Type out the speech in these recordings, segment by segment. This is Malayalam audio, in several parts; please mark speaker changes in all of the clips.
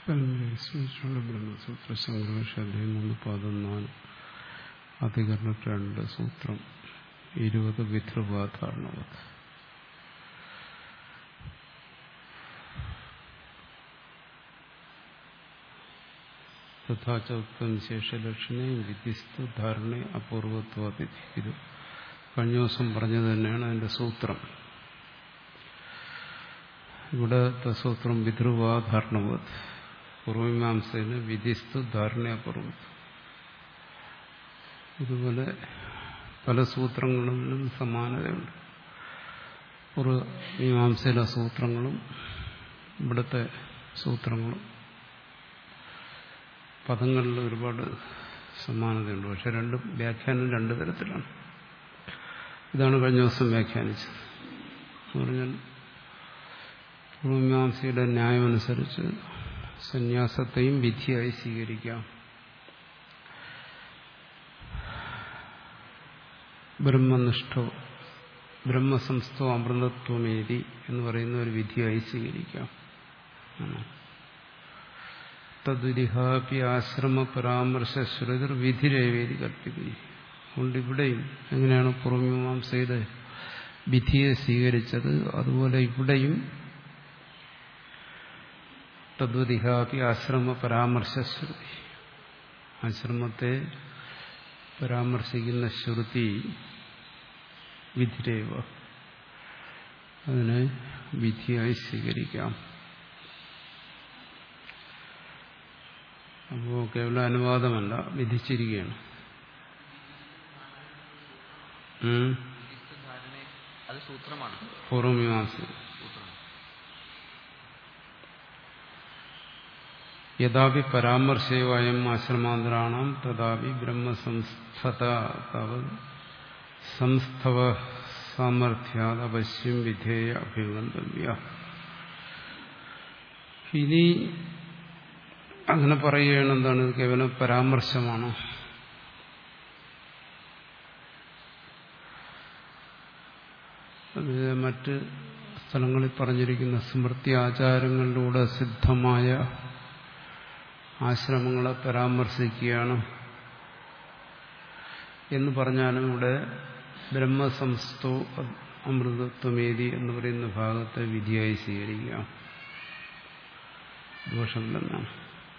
Speaker 1: സ്മരിച്ചുള്ള ബ്രഹ്മസൂത്ര സംഘർഷ അധ്യയം മൂന്ന് പാദം നാല് അധികരണം രണ്ട് സൂത്രം ഇരുപത് വിധൃപാധാരണവത് തഥാചോക്തം ശേഷലക്ഷണെ വിധിസ്തു ധാരണ അപൂർവത്വാതിഥി ഇത് കഴിഞ്ഞ ദിവസം പറഞ്ഞത് തന്നെയാണ് അതിന്റെ സൂത്രം ഇവിടത്തെ സൂത്രം വിധൃവാധാരണവത് പൂർവമീമാംസയില് വിധിസ്തു ധാരണ അപൂർവത്വം ഇതുപോലെ പല സൂത്രങ്ങളിലും സമാനതയുണ്ട് പൂർവമീമാംസയിലെ സൂത്രങ്ങളും ഇവിടുത്തെ സൂത്രങ്ങളും പദങ്ങളിൽ ഒരുപാട് സമാനതയുണ്ട് പക്ഷെ രണ്ടും വ്യാഖ്യാനം രണ്ടു തരത്തിലാണ് ഇതാണ് കഴിഞ്ഞ ദിവസം വ്യാഖ്യാനിച്ചത് എന്ന് പറഞ്ഞാൽ പൂർവമീമാംസയുടെ ന്യായമനുസരിച്ച് സന്യാസത്തെയും വിധിയായി സ്വീകരിക്കാം ബ്രഹ്മനിഷ്ഠോ ബ്രഹ്മസംസ്ഥോ അമൃതത്വമേതി എന്ന് പറയുന്ന ഒരു വിധിയായി സ്വീകരിക്കാം തദ്വിധിഹാപി ആശ്രമ പരാമർശ ശ്രുതിർ വിധിരേവേദി കൽപ്പിക്കുക അതുകൊണ്ട് ഇവിടെയും എങ്ങനെയാണ് പൂർവമീമാംസയുടെ വിധിയെ സ്വീകരിച്ചത് അതുപോലെ ഇവിടെയും തദ്വതിഹാപി ആശ്രമ പരാമർശ ശ്രുതി ആശ്രമത്തെ പരാമർശിക്കുന്ന ശ്രുതി വിധിരേവ അതിനെ വിധിയായി സ്വീകരിക്കാം അപ്പോൾ കേവല അനുവാദമല്ല വിധിച്ചിരിക്കുകയാണ്
Speaker 2: അത് സൂത്രമാണ്
Speaker 1: പൂർവമീമാംസ യഥാപി പരാമർശേവായം ആശ്രമാന്തരാണം തഥാപി ബ്രഹ്മസംസ്ഥത സംസ്ഥവ സാമർഥ്യാത് അവശ്യം വിധേയ അഭിഗന്തവ്യ ഇനി അങ്ങനെ പറയുകയാണ് എന്താണ് ഇത് കേവലം പരാമർശമാണ് അത് മറ്റ് സ്ഥലങ്ങളിൽ പറഞ്ഞിരിക്കുന്ന സ്മൃതി ആചാരങ്ങളിലൂടെ സിദ്ധമായ ആശ്രമങ്ങളെ പരാമർശിക്കുകയാണ് എന്ന് പറഞ്ഞാലും ഇവിടെ ബ്രഹ്മസംസ്ഥോ അമൃതത്വമേതി എന്ന് പറയുന്ന ഭാഗത്തെ വിധിയായി സ്വീകരിക്കാം ദോഷമില്ലെന്നാണ്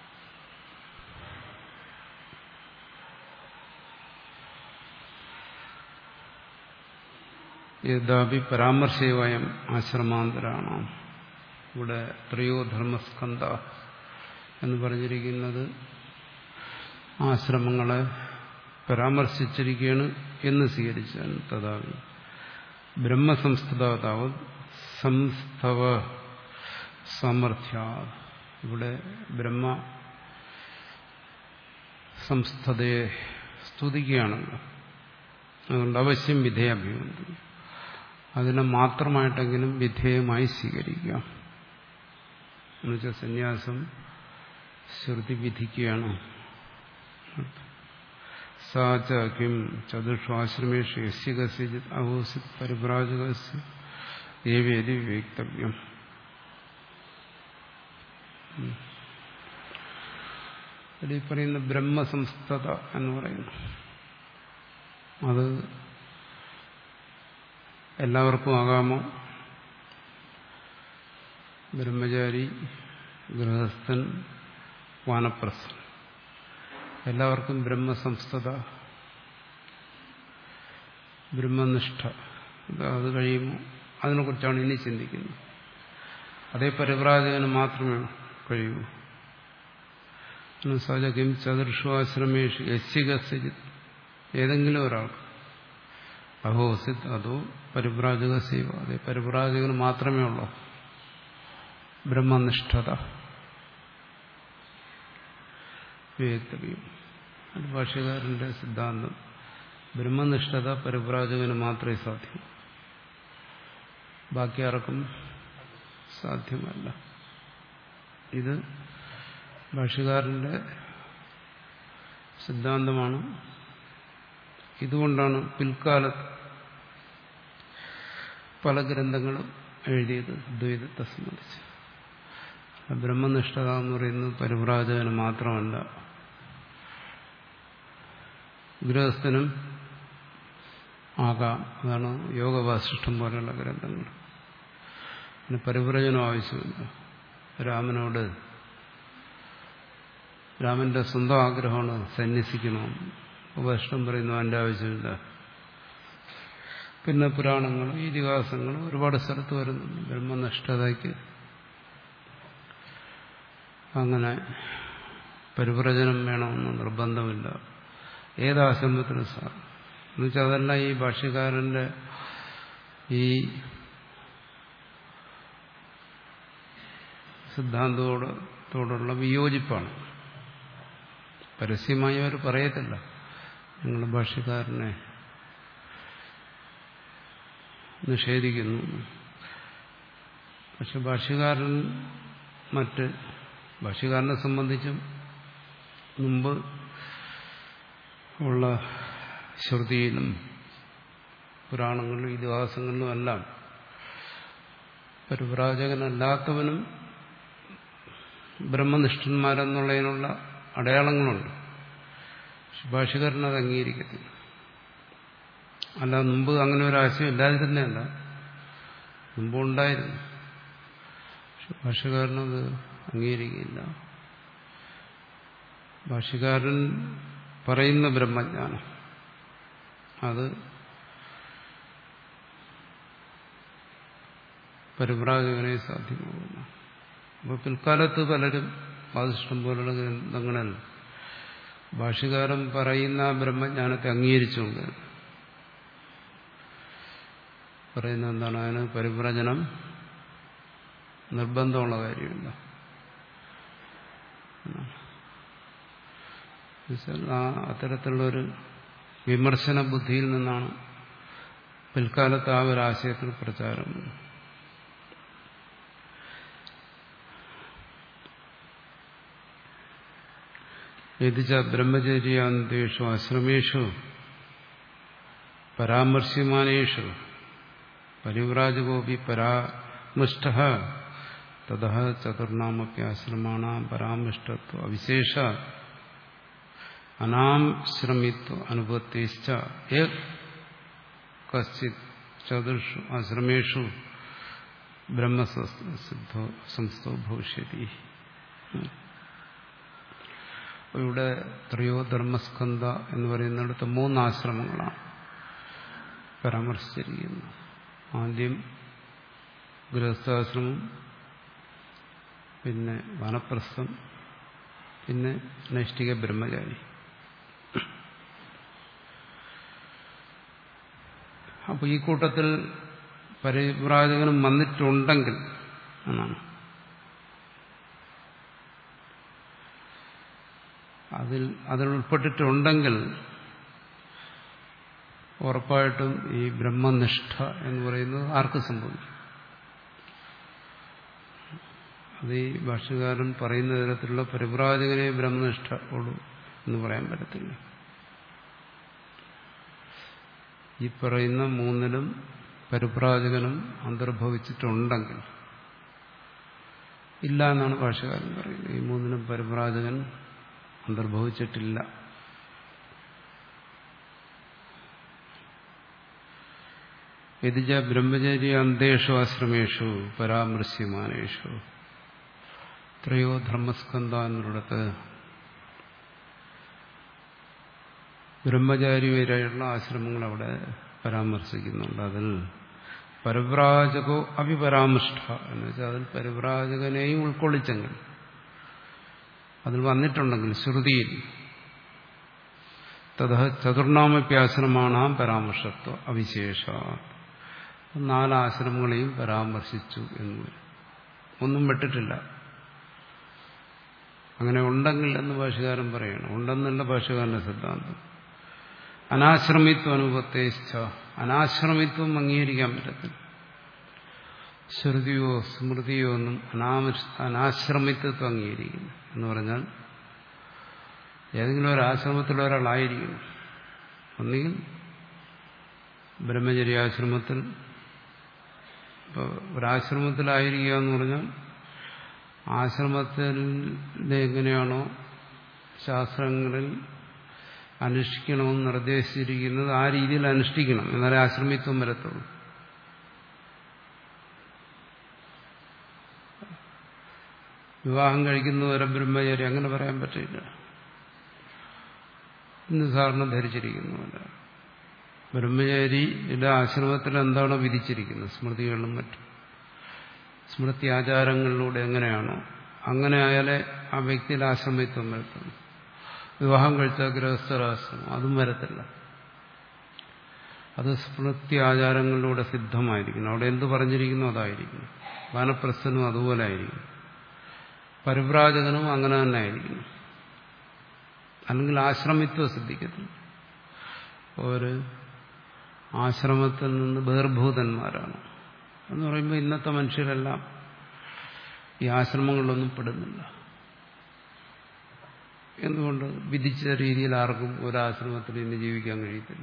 Speaker 1: യഥാപി പരാമർശേവയം ആശ്രമാന്തരാണ് ഇവിടെ ത്രയോ ധർമ്മസ്കന്ധ എന്ന് പറഞ്ഞിരിക്കുന്നത് ആശ്രമങ്ങളെ പരാമർശിച്ചിരിക്കുകയാണ് എന്ന് സ്വീകരിച്ചാൽ തഥാവി ബ്രഹ്മസംസ്ഥതാവത് സംസ്ഥവ സമർത്ഥ്യ ഇവിടെ ബ്രഹ്മ സംസ്ഥതയെ സ്തുതിക്കുകയാണല്ലോ അതുകൊണ്ട് അവശ്യം വിധേയാഭിമുഖം അതിനെ മാത്രമായിട്ടെങ്കിലും വിധേയമായി സ്വീകരിക്കാം എന്നുവെച്ചാൽ സന്യാസം ശ്രുതി വിധിക്കുകയാണ് സാച കിം ചതുഷു ആശ്രമേഷു യസ്യ കസ്യജിത് അഹോസിത് പരിഭ്രാജകസ്യ ദേവേദി വിവേക്തവ്യം ഈ പറയുന്ന ബ്രഹ്മസംസ്ഥത എന്ന് പറയുന്നു അത് എല്ലാവർക്കും ആകാമോ ബ്രഹ്മചാരി ഗൃഹസ്ഥൻ വാനപ്രസ്ഥൻ എല്ലാവർക്കും ബ്രഹ്മസംസ്ഥത ബ്രഹ്മനിഷ്ഠ അത് കഴിയുമോ അതിനെക്കുറിച്ചാണ് ഇനി ചിന്തിക്കുന്നത് അതേ പരിപ്രാജകന് മാത്രമേ കഴിയൂ സഹജകിം ചതുർഷാശ്രമേഷു യശികസിജിത് ഏതെങ്കിലും ഒരാൾക്ക് അഹോസിത് അതോ പരിപ്രാജക സേവ അതെ പരിപ്രാജകന് മാത്രമേ ഉള്ളൂ ബ്രഹ്മനിഷ്ഠത വിവേക്തവ്യം അത് ഭാഷ്യകാരന്റെ സിദ്ധാന്തം ബ്രഹ്മനിഷ്ഠത പരിപ്രാജകന് മാത്രമേ സാധ്യം ബാക്കി ആർക്കും സാധ്യമല്ല ഇത് ഭാഷ്യകാരന്റെ സിദ്ധാന്തമാണ് ഇതുകൊണ്ടാണ് പിൽക്കാലത്ത് പല ഗ്രന്ഥങ്ങളും എഴുതിയത് ദ്വൈതത്തെ സംബന്ധിച്ച് ബ്രഹ്മനിഷ്ഠത എന്ന് പറയുന്നത് പരിവ്രാജകന് മാത്രമല്ല ഗൃഹസ്ഥനും ആകാം അതാണ് യോഗവാസിഷ്ടം പോലെയുള്ള ഗ്രന്ഥങ്ങൾ പിന്നെ പരിവ്രജനം ആവശ്യമില്ല രാമനോട് രാമന്റെ സ്വന്തം ആഗ്രഹമാണ് സന്യസിക്കണം ഉപഷ്ടം പറയുന്നു അതിൻ്റെ ആവശ്യമില്ല പിന്നെ പുരാണങ്ങളും ഇതിഹാസങ്ങളും ഒരുപാട് സ്ഥലത്ത് വരുന്നുണ്ട് ബ്രഹ്മനിഷ്ഠതയ്ക്ക് അങ്ങനെ പരിവ്രജനം വേണമെന്ന് നിർബന്ധമില്ല ഏതാശ്രമത്തിനും സാർ എന്നുവെച്ചാൽ അതെല്ലാം ഈ ഭാഷ്യക്കാരന്റെ ഈ സിദ്ധാന്തത്തോടുള്ള വിയോജിപ്പാണ് പരസ്യമായി അവർ പറയത്തില്ല നിങ്ങൾ ഭാഷ്യക്കാരനെ നിഷേധിക്കുന്നു പക്ഷെ ഭാഷ്യകാരൻ മറ്റ് ഭാഷ്യകാരനെ സംബന്ധിച്ചും മുമ്പ് ഉള്ള ശ്രുതിയിലും പുരാണങ്ങളിലും ഇതിഹാസങ്ങളിലും എല്ലാം പരിവ്രാജകനല്ലാത്തവനും ബ്രഹ്മനിഷ്ഠന്മാരെന്നുള്ളതിനുള്ള അടയാളങ്ങളുണ്ട് ഭാഷകാരൻ അത് അംഗീകരിക്കത്തില്ല അല്ല മുമ്പ് അങ്ങനെ ഒരു ആശയം ഇല്ലാതിരുന്നല്ല മുമ്പ് ഉണ്ടായിരുന്നു പക്ഷെ ഭാഷകാരനത് അംഗീകരിക്കില്ല ഭാഷകാരൻ പറയുന്ന ബ്രഹ്മജ്ഞാനം അത് പരിപ്രാജകനെ സാധ്യമാകുന്നു അപ്പോൾ പിൽക്കാലത്ത് പലരും വാദിഷ്ടം പോലുള്ള ഗ്രന്ഥങ്ങളിൽ ഭാഷകാരൻ പറയുന്ന ബ്രഹ്മജ്ഞാനത്തെ അംഗീകരിച്ചുകൊണ്ട് പറയുന്ന എന്താണ് അതിന് പരിവ്രജനം നിർബന്ധമുള്ള കാര്യമില്ല ആ അത്തരത്തിലുള്ളൊരു വിമർശന ബുദ്ധിയിൽ നിന്നാണ് പിൽക്കാലത്ത് ആ ഒരു ആശയത്തിൽ പ്രചാരം യതിച്ച ബ്രഹ്മചര്യാന്തേഷു ആശ്രമേഷു പരാമർശ്യമാനേഷു പരിവ്രാജകോപി പരാമൃഷ്ട തത ചതുർണാമപ്യാശ്രമാണ പരാമൃഷ്ടത്വ അവിശേഷ അനാശ്രമിത്വ അനുപത്തിശ്ച കശ്ചിത് ചതുർഷു ആശ്രമേഷു ബ്രഹ്മസിദ്ധോ സംസ്ഥോ ഭവിഷ്യതി ഇവിടെ ത്രയോ ധർമ്മസ്കന്ധ എന്ന് പറയുന്നിടത്ത് മൂന്ന് ആശ്രമങ്ങളാണ് പരാമർശിച്ചിരിക്കുന്നത് ആദ്യം ഗൃഹസ്ഥാശ്രമം പിന്നെ വനപ്രസ്ഥം പിന്നെ നൈഷ്ഠിക ബ്രഹ്മചാരി അപ്പോൾ ഈ കൂട്ടത്തിൽ പരിവ്രാജകനും വന്നിട്ടുണ്ടെങ്കിൽ എന്നാണ് അതിൽ അതിൽ ഉൾപ്പെട്ടിട്ടുണ്ടെങ്കിൽ ഉറപ്പായിട്ടും ഈ ബ്രഹ്മനിഷ്ഠ എന്ന് പറയുന്നത് ആർക്ക് സംഭവിക്കും അത് ഈ ഭാഷകാരൻ പറയുന്ന തരത്തിലുള്ള പരിപ്രാജകനെ ബ്രഹ്മനിഷ്ഠ ഉള്ളൂ എന്ന് പറയാൻ പറ്റത്തില്ല ഈ പറയുന്ന മൂന്നിലും പരിപ്രാജകനും അന്തർഭവിച്ചിട്ടുണ്ടെങ്കിൽ ഇല്ല എന്നാണ് ഭാഷകാരൻ പറയുന്നത് ഈ മൂന്നിലും പരിപ്രാജകൻ അന്തർഭവിച്ചിട്ടില്ല യതിജ ബ്രഹ്മചര്യ അന്തേഷു ആശ്രമേഷു പരാമൃശ്യമാനേഷു ത്രയോ ധർമ്മസ്കന്ധ എന്നിടത്ത് ബ്രഹ്മചാരി വരെയുള്ള ആശ്രമങ്ങൾ അവിടെ പരാമർശിക്കുന്നുണ്ട് അതിൽ പരിവ്രാജകോ അഭിപരാമൃഷ്ട എന്ന് വെച്ചാൽ അതിൽ പരിവ്രാജകനെയും ഉൾക്കൊള്ളിച്ചെങ്കിൽ അതിൽ വന്നിട്ടുണ്ടെങ്കിൽ ശ്രുതിയിൽ തഥ ചതുർണാമപ്യാശ്രമാണ് പരാമർശത്വ അവിശേഷ നാലാശ്രമങ്ങളെയും പരാമർശിച്ചു എന്ന് വരും ഒന്നും വിട്ടിട്ടില്ല അങ്ങനെ ഉണ്ടെങ്കിൽ എന്ന് ഭാഷകാരൻ പറയണം ഉണ്ടെന്നുള്ള ഭാഷകാരന്റെ സിദ്ധാന്തം അനാശ്രമിത്വം അനുപത്തേച്ഛ അനാശ്രമിത്വം അംഗീകരിക്കാൻ പറ്റത്തില്ല ശ്രുതിയോ സ്മൃതിയോ ഒന്നും അനാശ്രമിത്വം അംഗീകരിക്കുന്നു എന്ന് പറഞ്ഞാൽ ഏതെങ്കിലും ഒരു ആശ്രമത്തിൽ ഒരാളായിരിക്കും ഒന്നുകിൽ ബ്രഹ്മചര്യാശ്രമത്തിൽ ഇപ്പോൾ ഒരാശ്രമത്തിലായിരിക്കുക എന്ന് പറഞ്ഞാൽ ആശ്രമത്തിൽ എങ്ങനെയാണോ ശാസ്ത്രങ്ങളിൽ അനുഷ്ഠിക്കണമെന്ന് നിർദ്ദേശിച്ചിരിക്കുന്നത് ആ രീതിയിൽ അനുഷ്ഠിക്കണം എന്നാലേ ആശ്രമിത്വം വരത്തുള്ളൂ വിവാഹം കഴിക്കുന്നവരെ ബ്രഹ്മചാരി അങ്ങനെ പറയാൻ പറ്റില്ല ഇന്ന് സാറിന് ധരിച്ചിരിക്കുന്നുമില്ല ബ്രഹ്മചാരിയുടെ ആശ്രമത്തിൽ എന്താണോ വിധിച്ചിരിക്കുന്നത് സ്മൃതികളിലും മറ്റും സ്മൃതി ആചാരങ്ങളിലൂടെ എങ്ങനെയാണോ അങ്ങനെ ആയാലേ ആ വ്യക്തിയുടെ ആശ്രമിത്വം വരത്തുള്ളൂ വിവാഹം കഴിച്ച ഗൃഹസ്ഥരാശ്രമം അതും വരത്തില്ല അത് സ്മൃതി ആചാരങ്ങളിലൂടെ സിദ്ധമായിരിക്കണം അവിടെ എന്ത് പറഞ്ഞിരിക്കുന്നു അതായിരിക്കും വാനപ്രസ്ഥനും അതുപോലെ ആയിരിക്കും പരിവ്രാജകനും അങ്ങനെ തന്നെ ആയിരിക്കണം അല്ലെങ്കിൽ ആശ്രമിത്വം സിദ്ധിക്കത്തില്ല ഒരു ആശ്രമത്തിൽ നിന്ന് ബഹിർഭൂതന്മാരാണ് എന്ന് പറയുമ്പോൾ ഇന്നത്തെ മനുഷ്യരെല്ലാം ഈ ആശ്രമങ്ങളിലൊന്നും പെടുന്നില്ല എന്തുകൊണ്ട് വിധിച്ച രീതിയിൽ ആർക്കും ഒരാശ്രമത്തിൽ ഇന്ന് ജീവിക്കാൻ കഴിയത്തില്ല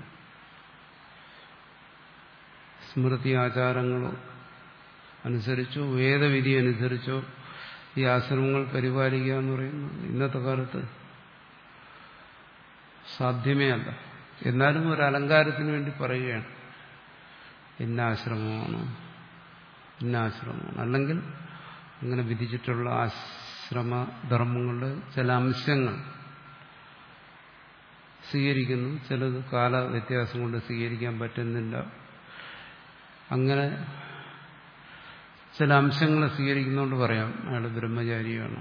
Speaker 1: സ്മൃതി ആചാരങ്ങളോ അനുസരിച്ചോ വേദവിധി അനുസരിച്ചോ ഈ ആശ്രമങ്ങൾ പരിപാലിക്കുക എന്ന് പറയുന്നത് ഇന്നത്തെ കാലത്ത് സാധ്യമേ അല്ല എന്നാലും ഒരു അലങ്കാരത്തിന് വേണ്ടി പറയുകയാണ് ഇന്ന ആശ്രമമാണ് ഇന്ന ആശ്രമമാണ് അല്ലെങ്കിൽ അങ്ങനെ വിധിച്ചിട്ടുള്ള ആശ്രമധർമ്മങ്ങളുടെ ചില അംശങ്ങൾ സ്വീകരിക്കുന്നു ചിലത് കാല വ്യത്യാസം കൊണ്ട് സ്വീകരിക്കാൻ പറ്റുന്നില്ല അങ്ങനെ ചില അംശങ്ങൾ സ്വീകരിക്കുന്നതുകൊണ്ട് പറയാം അയാൾ ബ്രഹ്മചാരിയാണ്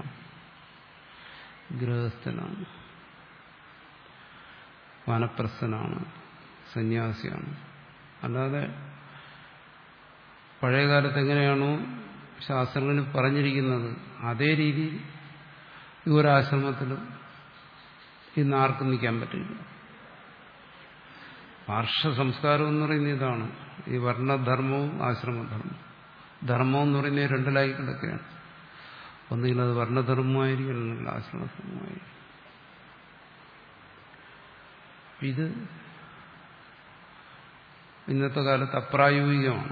Speaker 1: ഗൃഹസ്ഥനാണ് വാനപ്രസ്ഥനാണ് സന്യാസിയാണ് അല്ലാതെ പഴയകാലത്ത് എങ്ങനെയാണോ ശാസ്ത്രങ്ങളിൽ പറഞ്ഞിരിക്കുന്നത് അതേ രീതിയിൽ ഈ ഒരാശ്രമത്തിലും ഇന്ന് ആർക്കും നിൽക്കാൻ പറ്റില്ല പാർശ്വ സംസ്കാരം എന്ന് പറയുന്നത് ഇതാണ് ഈ വർണ്ണധർമ്മവും ആശ്രമധർമ്മവും ധർമ്മം എന്ന് പറയുന്നത് രണ്ടിലായി കിടക്കുകയാണ് ഒന്നുകിൽ അത് വർണ്ണധർമ്മമായിരിക്കും അല്ലെങ്കിൽ ആശ്രമധർമ്മമായിരിക്കും ഇത് ഇന്നത്തെ കാലത്ത് അപ്രായോഗികമാണ്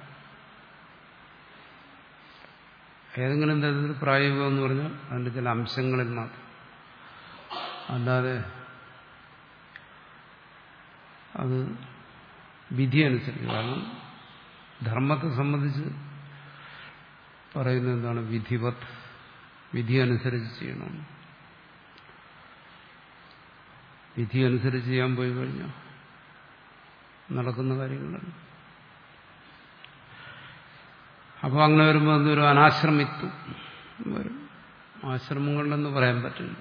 Speaker 1: ഏതെങ്കിലും തരത്തിൽ പ്രായോഗികം എന്ന് പറഞ്ഞാൽ അതിൻ്റെ ചില അംശങ്ങളിൽ മാത്രം അല്ലാതെ അത് വിധി അനുസരിച്ച് കാരണം ധർമ്മത്തെ സംബന്ധിച്ച് പറയുന്നത് എന്താണ് വിധിവത് വിധി അനുസരിച്ച് ചെയ്യണം വിധി അനുസരിച്ച് ചെയ്യാൻ പോയി കഴിഞ്ഞാൽ നടക്കുന്ന കാര്യങ്ങളാണ് അപ്പോൾ അങ്ങനെ വരുമ്പോൾ അതൊരു അനാശ്രമിത്വം വരും ആശ്രമങ്ങളിലെന്ന് പറയാൻ പറ്റില്ല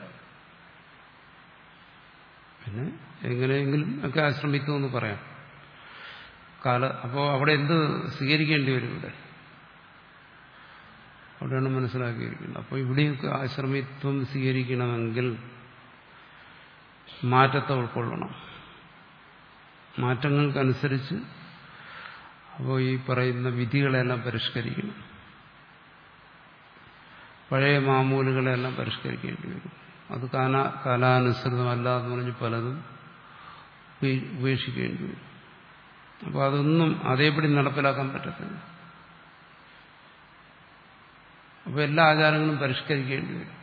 Speaker 1: പിന്നെ എങ്ങനെയെങ്കിലും ഒക്കെ ആശ്രമിത്വം എന്ന് പറയാം കാല അപ്പോൾ അവിടെ എന്ത് സ്വീകരിക്കേണ്ടി വരും ഇവിടെ അവിടെയാണ് മനസ്സിലാക്കിയിരിക്കുന്നത് അപ്പോൾ ഇവിടെയൊക്കെ ആശ്രമിത്വം സ്വീകരിക്കണമെങ്കിൽ മാറ്റത്തെ ഉൾക്കൊള്ളണം മാറ്റങ്ങൾക്കനുസരിച്ച് അപ്പോൾ ഈ പറയുന്ന വിധികളെല്ലാം പരിഷ്കരിക്കണം പഴയ മാമൂലുകളെല്ലാം പരിഷ്കരിക്കേണ്ടി വരും അത് കാല കാലാനുസൃതമല്ല എന്ന് പറഞ്ഞ് പലതും ഉപേക്ഷിക്കേണ്ടി വരും അപ്പോൾ അതൊന്നും അതേപടി നടപ്പിലാക്കാൻ പറ്റത്തില്ല അപ്പോൾ എല്ലാ ആചാരങ്ങളും പരിഷ്കരിക്കേണ്ടി വരും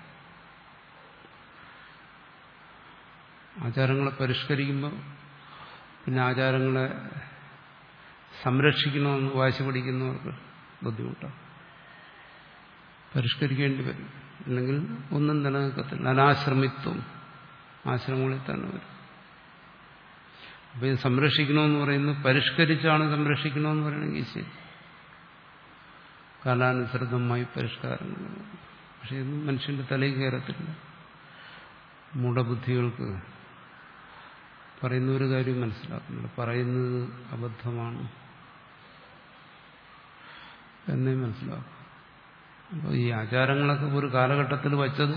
Speaker 1: ആചാരങ്ങളെ പരിഷ്കരിക്കുമ്പോൾ പിന്നെ ആചാരങ്ങളെ സംരക്ഷിക്കണമെന്ന് വാശി പിടിക്കുന്നവർക്ക് ബുദ്ധിമുട്ടാണ് പരിഷ്കരിക്കേണ്ടി വരും അല്ലെങ്കിൽ ഒന്നും നിലനിൽക്കത്തില്ല അനാശ്രമിത്വം ആശ്രമങ്ങളിൽ തന്നെ വരും അപ്പൊ ഇത് സംരക്ഷിക്കണമെന്ന് പറയുന്നത് പരിഷ്കരിച്ചാണ് സംരക്ഷിക്കണമെന്ന് പറയണമെങ്കിൽ ശരി കാലാനുസൃതമായി പരിഷ്കാരങ്ങൾ പക്ഷെ ഇതൊന്നും മനുഷ്യന്റെ തലയിൽ കയറത്തില്ല മൂഢബുദ്ധികൾക്ക് പറയുന്ന ഒരു കാര്യം മനസ്സിലാക്കുന്നില്ല പറയുന്നത് അബദ്ധമാണ് എന്നേ മനസ്സിലാക്കും അപ്പോൾ ഈ ആചാരങ്ങളൊക്കെ ഒരു കാലഘട്ടത്തിൽ വച്ചത്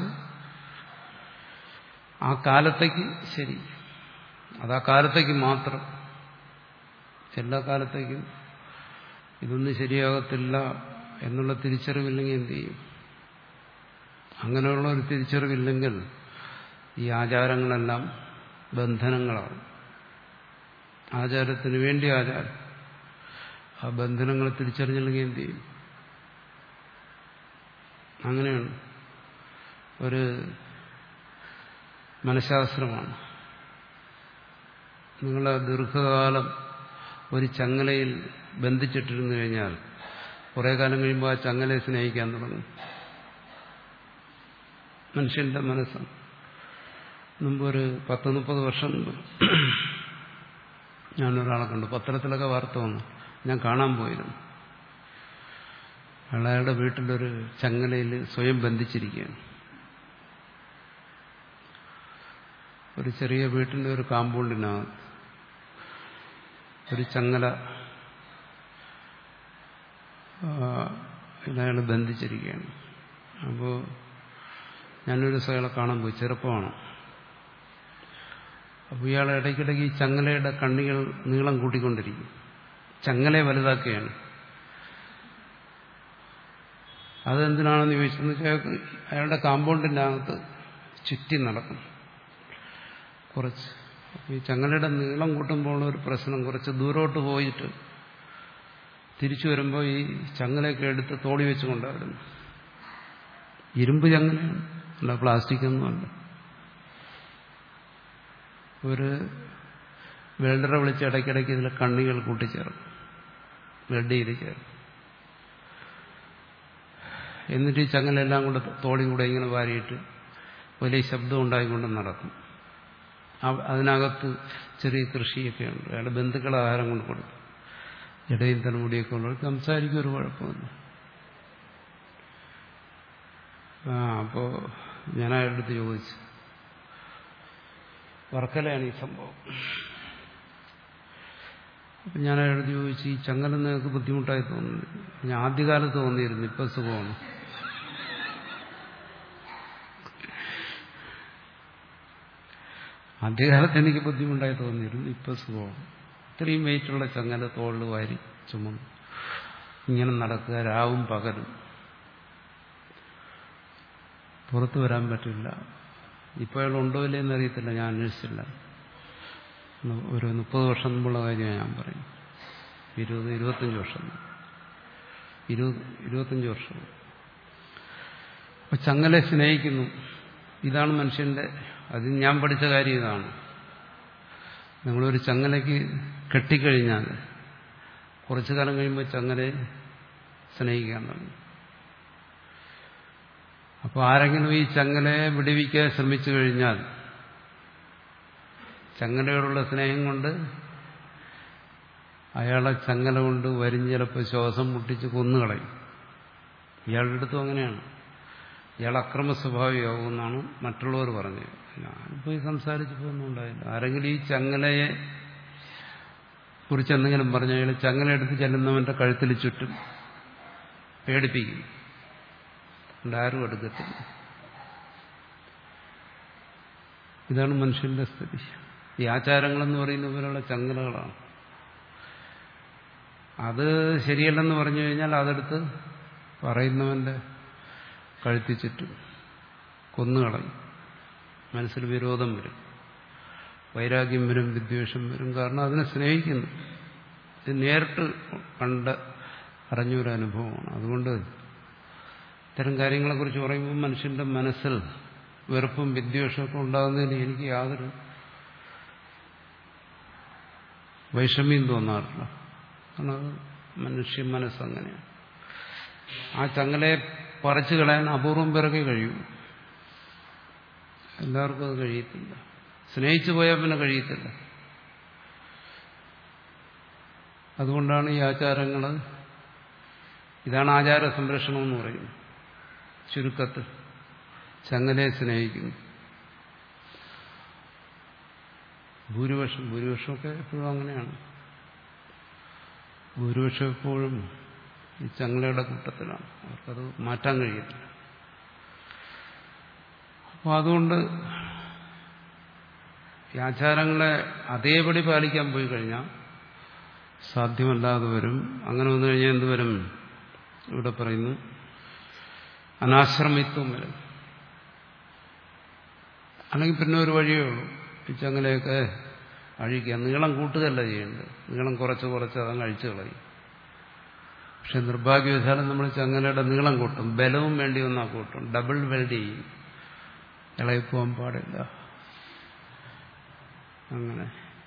Speaker 1: ആ കാലത്തേക്ക് ശരി അത് ആ കാലത്തേക്ക് മാത്രം എല്ലാ കാലത്തേക്കും ഇതൊന്നും ശരിയാകത്തില്ല എന്നുള്ള തിരിച്ചറിവില്ലെങ്കിൽ എന്ത് ചെയ്യും അങ്ങനെയുള്ള ഒരു തിരിച്ചറിവില്ലെങ്കിൽ ഈ ആചാരങ്ങളെല്ലാം ബന്ധനങ്ങളാണ് ആചാരത്തിന് വേണ്ടി ആചാരം ആ ബന്ധനങ്ങളെ തിരിച്ചറിഞ്ഞില്ലെങ്കിൽ എന്ത് ചെയ്യും അങ്ങനെയാണ് ഒരു മനഃശാസ്ത്രമാണ് നിങ്ങൾ ദീർഘകാലം ഒരു ചങ്ങലയിൽ ബന്ധിച്ചിട്ടിരുന്നു കഴിഞ്ഞാൽ കുറേ കാലം കഴിയുമ്പോൾ ആ ചങ്ങലയെ സ്നേഹിക്കാൻ തുടങ്ങും മനുഷ്യന്റെ മനസ്സാണ് മുമ്പ് ഒരു പത്ത് മുപ്പത് വർഷം മുമ്പ് ഞാനൊരാളെ കണ്ടു പത്രത്തിലൊക്കെ വാർത്ത വന്നു ഞാൻ കാണാൻ പോയിരുന്നു അയാളുടെ വീട്ടിലൊരു ചങ്ങലയിൽ സ്വയം ബന്ധിച്ചിരിക്കുകയാണ് ഒരു ചെറിയ വീട്ടിൻ്റെ ഒരു കാമ്പൗണ്ടിനകത്ത് ഒരു ചങ്ങല അയാൾ ബന്ധിച്ചിരിക്കുകയാണ് അപ്പോൾ ഞാനൊരു ദിവസം കാണാൻ പോയി ചെറുപ്പമാണ് അപ്പോൾ ഇയാൾ ഇടയ്ക്കിടയ്ക്ക് ഈ ചങ്ങലയുടെ കണ്ണികൾ നീളം കൂട്ടിക്കൊണ്ടിരിക്കും ചങ്ങലയെ വലുതാക്കുകയാണ് അതെന്തിനാണെന്ന് ചോദിച്ചെന്ന് വെച്ചാൽ അയാളുടെ കാമ്പൗണ്ടിൻ്റെ അകത്ത് ചുറ്റി നടക്കും കുറച്ച് ഈ ചങ്ങലയുടെ നീളം കൂട്ടുമ്പോൾ ഒരു പ്രശ്നം കുറച്ച് ദൂരോട്ട് പോയിട്ട് തിരിച്ചു വരുമ്പോൾ ഈ ചങ്ങലയൊക്കെ എടുത്ത് തോളി വെച്ച് കൊണ്ടായിരുന്നു ഇരുമ്പ് ചങ്ങലയാണ് അല്ല പ്ലാസ്റ്റിക് ഒന്നുമല്ല ഒരു വെൽഡറെ വിളിച്ച് ഇടയ്ക്കിടയ്ക്ക് ഇതിൽ കണ്ണികൾ കൂട്ടിച്ചേർക്കും വെൽഡ് ചെയ്ത് ചേർക്കും എന്നിട്ട് ഈ ചങ്ങലെല്ലാം കൂടെ തോളി കൂടെ ഇങ്ങനെ വാരിയിട്ട് വലിയ ശബ്ദം ഉണ്ടായിക്കൊണ്ട് നടക്കും അതിനകത്ത് ചെറിയ കൃഷിയൊക്കെ ഉണ്ട് അയാളുടെ ബന്ധുക്കളെ ആഹാരം കൊണ്ട് കൊടുക്കും ഇടയിൽ തലമുടിയൊക്കെ ഉള്ളവർ സംസാരിക്കും ഒരു കുഴപ്പമില്ല ആ അപ്പോൾ ഞാൻ അയാളുടെ അടുത്ത് ചോദിച്ചു വർക്കലയാണ് ഈ സംഭവം അപ്പം ഞാൻ അയാളുടെ ചോദിച്ചു ഈ ചങ്ങല നിങ്ങൾക്ക് ബുദ്ധിമുട്ടായി തോന്നുന്നു ഞാൻ ആദ്യകാലത്ത് തോന്നിയിരുന്നു ഇപ്പം സുഖമാണ് ആദ്യകാലത്ത് എനിക്ക് ബുദ്ധിമുട്ടായി തോന്നിയിരുന്നു ഇപ്പം സുഖമാണ് ഇത്രയും വെയിറ്റുള്ള ചങ്ങല തോളിൽ വാരി ചുമന്നു ഇങ്ങനെ നടക്കുക രാവും പകലും പുറത്തു വരാൻ പറ്റില്ല ഇപ്പോൾ അയാൾ ഉണ്ടോ ഇല്ലേ എന്നറിയത്തില്ല ഞാൻ അന്വേഷിച്ചില്ല ഒരു മുപ്പത് വർഷം മുമ്പുള്ള കാര്യമാണ് ഞാൻ പറയും ഇരുപത് ഇരുപത്തഞ്ച് വർഷം ഇരുപത് ഇരുപത്തഞ്ച് വർഷം അപ്പൊ ചങ്ങലെ സ്നേഹിക്കുന്നു ഇതാണ് മനുഷ്യന്റെ അത് ഞാൻ പഠിച്ച കാര്യം ഇതാണ് നിങ്ങളൊരു ചങ്ങലയ്ക്ക് കെട്ടിക്കഴിഞ്ഞാൽ കുറച്ചു കാലം കഴിയുമ്പോൾ ചങ്ങലയെ സ്നേഹിക്കാൻ തുടങ്ങും അപ്പോൾ ആരെങ്കിലും ഈ ചങ്ങലയെ വിടുവിക്കാൻ ശ്രമിച്ചു കഴിഞ്ഞാൽ ചങ്ങലയോടുള്ള സ്നേഹം കൊണ്ട് അയാളെ ചങ്ങല കൊണ്ട് വരിഞ്ഞ് ചിലപ്പോൾ ശ്വാസം മുട്ടിച്ച് കൊന്നുകളയും ഇയാളുടെ അടുത്തും അങ്ങനെയാണ് ഇയാൾ അക്രമ സ്വഭാവിയാകുമെന്നാണ് മറ്റുള്ളവർ പറഞ്ഞത് ഞാനിപ്പോൾ ഈ സംസാരിച്ചപ്പോൾ ഒന്നും ഉണ്ടായില്ല ആരെങ്കിലും ഈ ചങ്ങലയെ കുറിച്ച് എന്തെങ്കിലും പറഞ്ഞു അയാൾ ചങ്ങല എടുത്ത് ചെല്ലുന്നവന്റെ കഴുത്തിൽ ചുറ്റും പേടിപ്പിക്കും ആരും എടുക്കത്തില്ല ഇതാണ് മനുഷ്യന്റെ സ്ഥിതി ഈ ആചാരങ്ങളെന്ന് പറയുന്ന പോലുള്ള ചങ്ങലകളാണ് അത് ശരിയല്ലെന്ന് പറഞ്ഞു കഴിഞ്ഞാൽ അതെടുത്ത് പറയുന്നവന്റെ കഴുത്തി ചുറ്റും കൊന്നുകളയും മനസ്സിൽ വിരോധം വരും വൈരാഗ്യം വരും വിദ്വേഷം വരും കാരണം അതിനെ സ്നേഹിക്കുന്നു ഇത് നേരിട്ട് കണ്ട് അറിഞ്ഞൊരു അനുഭവമാണ് അതുകൊണ്ട് ഇത്തരം കാര്യങ്ങളെക്കുറിച്ച് പറയുമ്പോൾ മനുഷ്യന്റെ മനസ്സിൽ വെറുപ്പും വിദ്വേഷമൊക്കെ ഉണ്ടാകുന്നതിന് എനിക്ക് യാതൊരു വൈഷമ്യം തോന്നാറില്ല കാരണം അത് മനുഷ്യ മനസ്സങ്ങനെയാണ് ആ ചങ്ങലയെ പറിച്ചു കളയാൻ അപൂർവം പേരൊക്കെ കഴിയും എല്ലാവർക്കും അത് കഴിയത്തില്ല സ്നേഹിച്ചു പോയാൽ പിന്നെ കഴിയത്തില്ല അതുകൊണ്ടാണ് ഈ ആചാരങ്ങൾ ഇതാണ് ആചാര സംരക്ഷണം എന്ന് പറയുന്നത് ചുരുക്കത്തിൽ ചങ്ങലയെ സ്നേഹിക്കുന്നു ഭൂരിപക്ഷം ഭൂരിപക്ഷമൊക്കെ എപ്പോഴും അങ്ങനെയാണ് ഭൂരിപക്ഷം എപ്പോഴും ഈ ചങ്ങലയുടെ കൂട്ടത്തിലാണ് അവർക്കത് മാറ്റാൻ കഴിയത്തില്ല അപ്പോൾ അതുകൊണ്ട് ഈ ആചാരങ്ങളെ അതേപടി പാലിക്കാൻ പോയി കഴിഞ്ഞാൽ സാധ്യമല്ലാതെ വരും അങ്ങനെ വന്നു കഴിഞ്ഞാൽ എന്ത് വരും ഇവിടെ പറയുന്നു അനാശ്രമിത്വം വരും അല്ലെങ്കിൽ പിന്നെ ഒരു വഴിയേ ഉള്ളൂ ഈ ചങ്ങലയൊക്കെ അഴിക്കുക നീളം കൂട്ടുകയല്ല ചെയ്യേണ്ടത് നീളം കുറച്ച് കുറച്ച് അതങ്ങ് അഴിച്ചു കളയും പക്ഷെ നിർഭാഗ്യവശാലും നമ്മൾ ചങ്ങലയുടെ നീളം കൂട്ടും ബലവും വേണ്ടി വന്നാൽ കൂട്ടും ഡബിൾ വെൽഡ് ചെയ്യും ഇളകിപ്പോവാൻ പാടില്ല അങ്ങനെ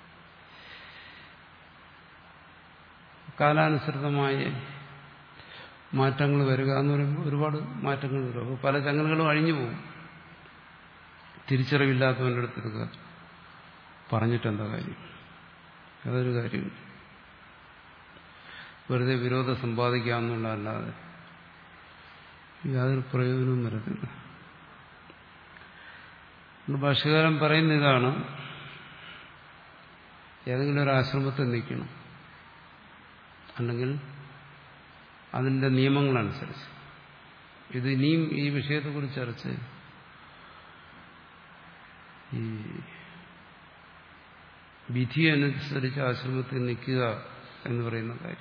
Speaker 1: കാലാനുസൃതമായ മാറ്റങ്ങൾ വരിക എന്ന് പറയുമ്പോൾ ഒരുപാട് മാറ്റങ്ങൾ വരും അപ്പോൾ പല ചങ്ങലകളും അഴിഞ്ഞു പോകും തിരിച്ചറിവില്ലാത്തവൻ്റെ അടുത്തെടുക്കുക പറഞ്ഞിട്ടെന്താ കാര്യം അതൊരു കാര്യം വെറുതെ വിരോധം സമ്പാദിക്കാമെന്നുള്ളതല്ലാതെ യാതൊരു പ്രയോജനവും വരത്തില്ല ഭാഷകാരൻ പറയുന്ന ഇതാണ് ഏതെങ്കിലും ഒരു ആശ്രമത്തിൽ നിൽക്കണം അല്ലെങ്കിൽ അതിന്റെ നിയമങ്ങളനുസരിച്ച് ഇത് ഇനിയും ഈ വിഷയത്തെക്കുറിച്ച് ചർച്ച ചെയ്യും ഈ വിധി അനുസരിച്ച് ആശ്രമത്തിൽ നിൽക്കുക എന്ന് പറയുന്ന കാര്യം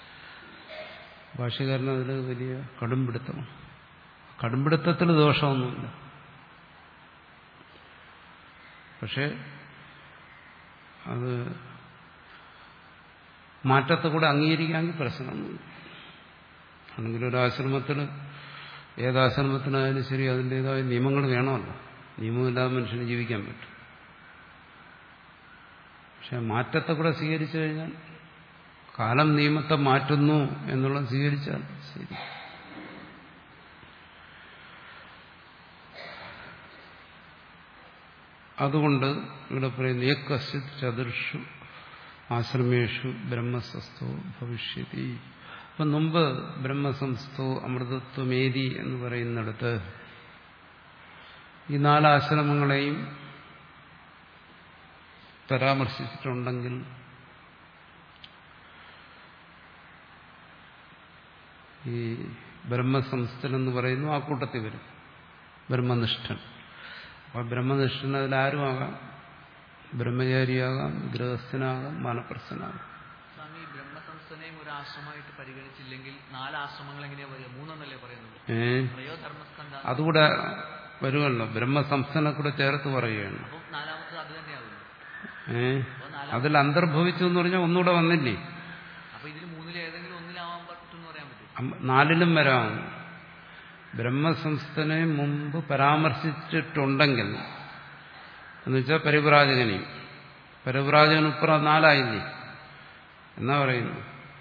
Speaker 1: ഭാഷകാരൻ അതിൽ വലിയ കടുംപിടുത്തമാണ് കടുംപിടുത്തത്തിൽ ദോഷമൊന്നുമില്ല പക്ഷെ അത് മാറ്റത്തെ കൂടെ അംഗീകരിക്കാമെങ്കിൽ പ്രശ്നമൊന്നുമില്ല ആണെങ്കിൽ ഒരു ആശ്രമത്തിൽ ഏതാശ്രമത്തിനായാലും ശരി അതിൻ്റെതായ നിയമങ്ങൾ വേണമല്ലോ നിയമമില്ലാതെ മനുഷ്യന് ജീവിക്കാൻ പറ്റും പക്ഷെ മാറ്റത്തെ കൂടെ സ്വീകരിച്ചു കഴിഞ്ഞാൽ കാലം നിയമത്തെ മാറ്റുന്നു എന്നുള്ളത് സ്വീകരിച്ചാൽ ശരി അതുകൊണ്ട് ഇവിടെ പറയുന്നു ഏകശ്ചിത് ചതുർഷു ആശ്രമേഷു ബ്രഹ്മസസ്ഥോ ഭവിഷ്യതി അപ്പൊ മുമ്പ് ബ്രഹ്മസംസ്ഥോ അമൃതത്വമേരി എന്ന് പറയുന്നിടത്ത് ഈ നാലാശ്രമങ്ങളെയും പരാമർശിച്ചിട്ടുണ്ടെങ്കിൽ ഈ ബ്രഹ്മസംസ്ഥൻ എന്ന് പറയുന്നു ആ കൂട്ടത്തിൽ വരും ബ്രഹ്മനിഷ്ഠൻ അപ്പൊ ബ്രഹ്മനിഷ്ഠൻ അതിലാരും ആകാം ബ്രഹ്മചാരിയാകാം ഗൃഹസ്ഥനാകാം മാനപ്രസ്ഥനാകാം
Speaker 2: സ്വാമി ബ്രഹ്മസംസ്ഥനെയും ഒരു ആശ്രമമായിട്ട് പരിഗണിച്ചില്ലെങ്കിൽ നാല് ആശ്രമങ്ങൾ എങ്ങനെയാ പറയുക മൂന്നെന്നല്ലേ പറയുന്നത്
Speaker 1: ഏ
Speaker 2: ത്രയോധർമ്മസ്കന്ധ
Speaker 1: അതുകൂടെ വരുമല്ലോ ബ്രഹ്മസംസ്ഥനെ കൂടെ ചേർത്ത് പറയുകയാണ്
Speaker 2: അപ്പം നാലാമത്തത് അത് തന്നെയാകുന്നു
Speaker 1: ഏ
Speaker 2: അപ്പോൾ നാലാമത്
Speaker 1: അതിൽ അന്തർഭവിച്ചു എന്ന് പറഞ്ഞാൽ ഒന്നുകൂടെ വന്നില്ലേ
Speaker 2: അപ്പൊ ഇതിൽ മൂന്നിൽ ഏതെങ്കിലും ഒന്നിലാവാൻ പറ്റും എന്ന് പറയാൻ പറ്റും
Speaker 1: അമ്പ- നാലിലും വരാം ബ്രഹ്മസംസ്ഥനെ മുമ്പ് പരാമർശിച്ചിട്ടുണ്ടെങ്കിൽ എന്നുവെച്ചാൽ പരിവ്രാജകനെയും പരിവ്രാജകനുപ്പുറം നാലായില്ലേ എന്നാ പറയുന്നു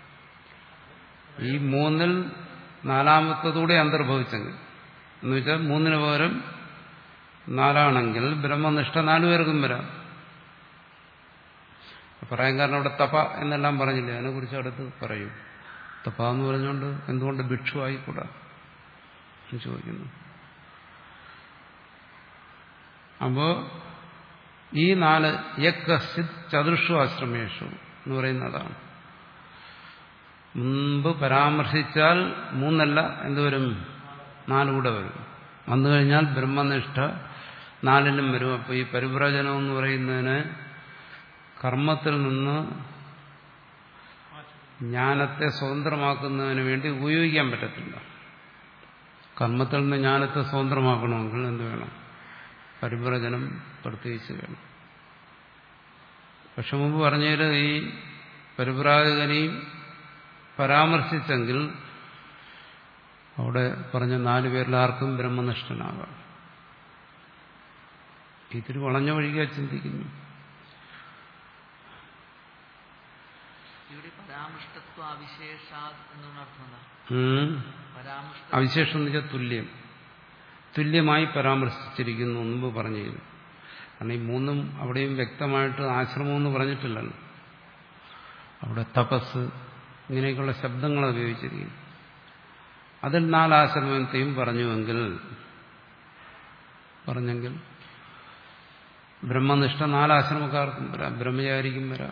Speaker 1: ഈ മൂന്നിൽ നാലാമത്തതൂടെ അന്തർഭവിച്ചെങ്കിൽ എന്നുവെച്ചാൽ മൂന്നിന് പകരം നാലാണെങ്കിൽ ബ്രഹ്മനിഷ്ഠ നാലുപേർക്കും വരാം പറയാൻ കാരണം അവിടെ തപ എന്നെല്ലാം പറഞ്ഞില്ലേ അതിനെക്കുറിച്ച് അടുത്ത് പറയും തപ എന്ന് പറഞ്ഞുകൊണ്ട് എന്തുകൊണ്ട് ഭിക്ഷു ആയിക്കൂടാ എന്ന് ചോദിക്കുന്നു അപ്പോ ഈ നാല് യക്കസിത് ചതുർഷു ആശ്രമേഷു എന്ന് പറയുന്നതാണ് മുമ്പ് പരാമർശിച്ചാൽ മൂന്നല്ല എന്തുവരും നാലുകൂടെ വരും വന്നു കഴിഞ്ഞാൽ ബ്രഹ്മനിഷ്ഠ നാലിലും വരും അപ്പോൾ ഈ പരിവ്രജനം എന്ന് പറയുന്നതിന് കർമ്മത്തിൽ നിന്ന് ജ്ഞാനത്തെ സ്വതന്ത്രമാക്കുന്നതിന് വേണ്ടി ഉപയോഗിക്കാൻ പറ്റത്തില്ല കർമ്മത്തിൽ നിന്ന് ജ്ഞാനത്തെ സ്വതന്ത്രമാക്കണമെങ്കിൽ എന്ത് വേണം പരിവ്രജനം പ്രത്യേകിച്ച് വേണം പക്ഷെ മുമ്പ് പറഞ്ഞതിൽ ഈ പരിവ്രാജകനെയും പരാമർശിച്ചെങ്കിൽ അവിടെ പറഞ്ഞ നാലു പേരിൽ ആർക്കും ബ്രഹ്മനിഷ്ഠനാകാം ഇത്തിരി വളഞ്ഞ വഴികാ ചിന്തിക്കുന്നു
Speaker 2: ഇവിടെ പരാമൃഷ്ടത്വ അവിശേഷ എന്നുള്ള അർത്ഥം എന്താ
Speaker 1: ഉം.
Speaker 2: പരാമൃഷ്ട
Speaker 1: അവിശേഷം എന്ന് വെച്ചാൽ തുല്യം തുല്യമായി പരാമർശിച്ചിരിക്കുന്നു മുമ്പ് പറഞ്ഞിരുന്നു കാരണം ഈ മൂന്നും അവിടെയും വ്യക്തമായിട്ട് ആശ്രമം എന്ന് പറഞ്ഞിട്ടില്ലല്ലോ അവിടെ തപസ് ഇങ്ങനെയൊക്കെയുള്ള ശബ്ദങ്ങൾ ഉപയോഗിച്ചിരിക്കുന്നു അതിൽ നാലാശ്രമത്തെയും പറഞ്ഞുവെങ്കിൽ പറഞ്ഞെങ്കിൽ ബ്രഹ്മനിഷ്ഠ നാലാശ്രമക്കാർക്കും വരാം ബ്രഹ്മചാരിക്കും വരാം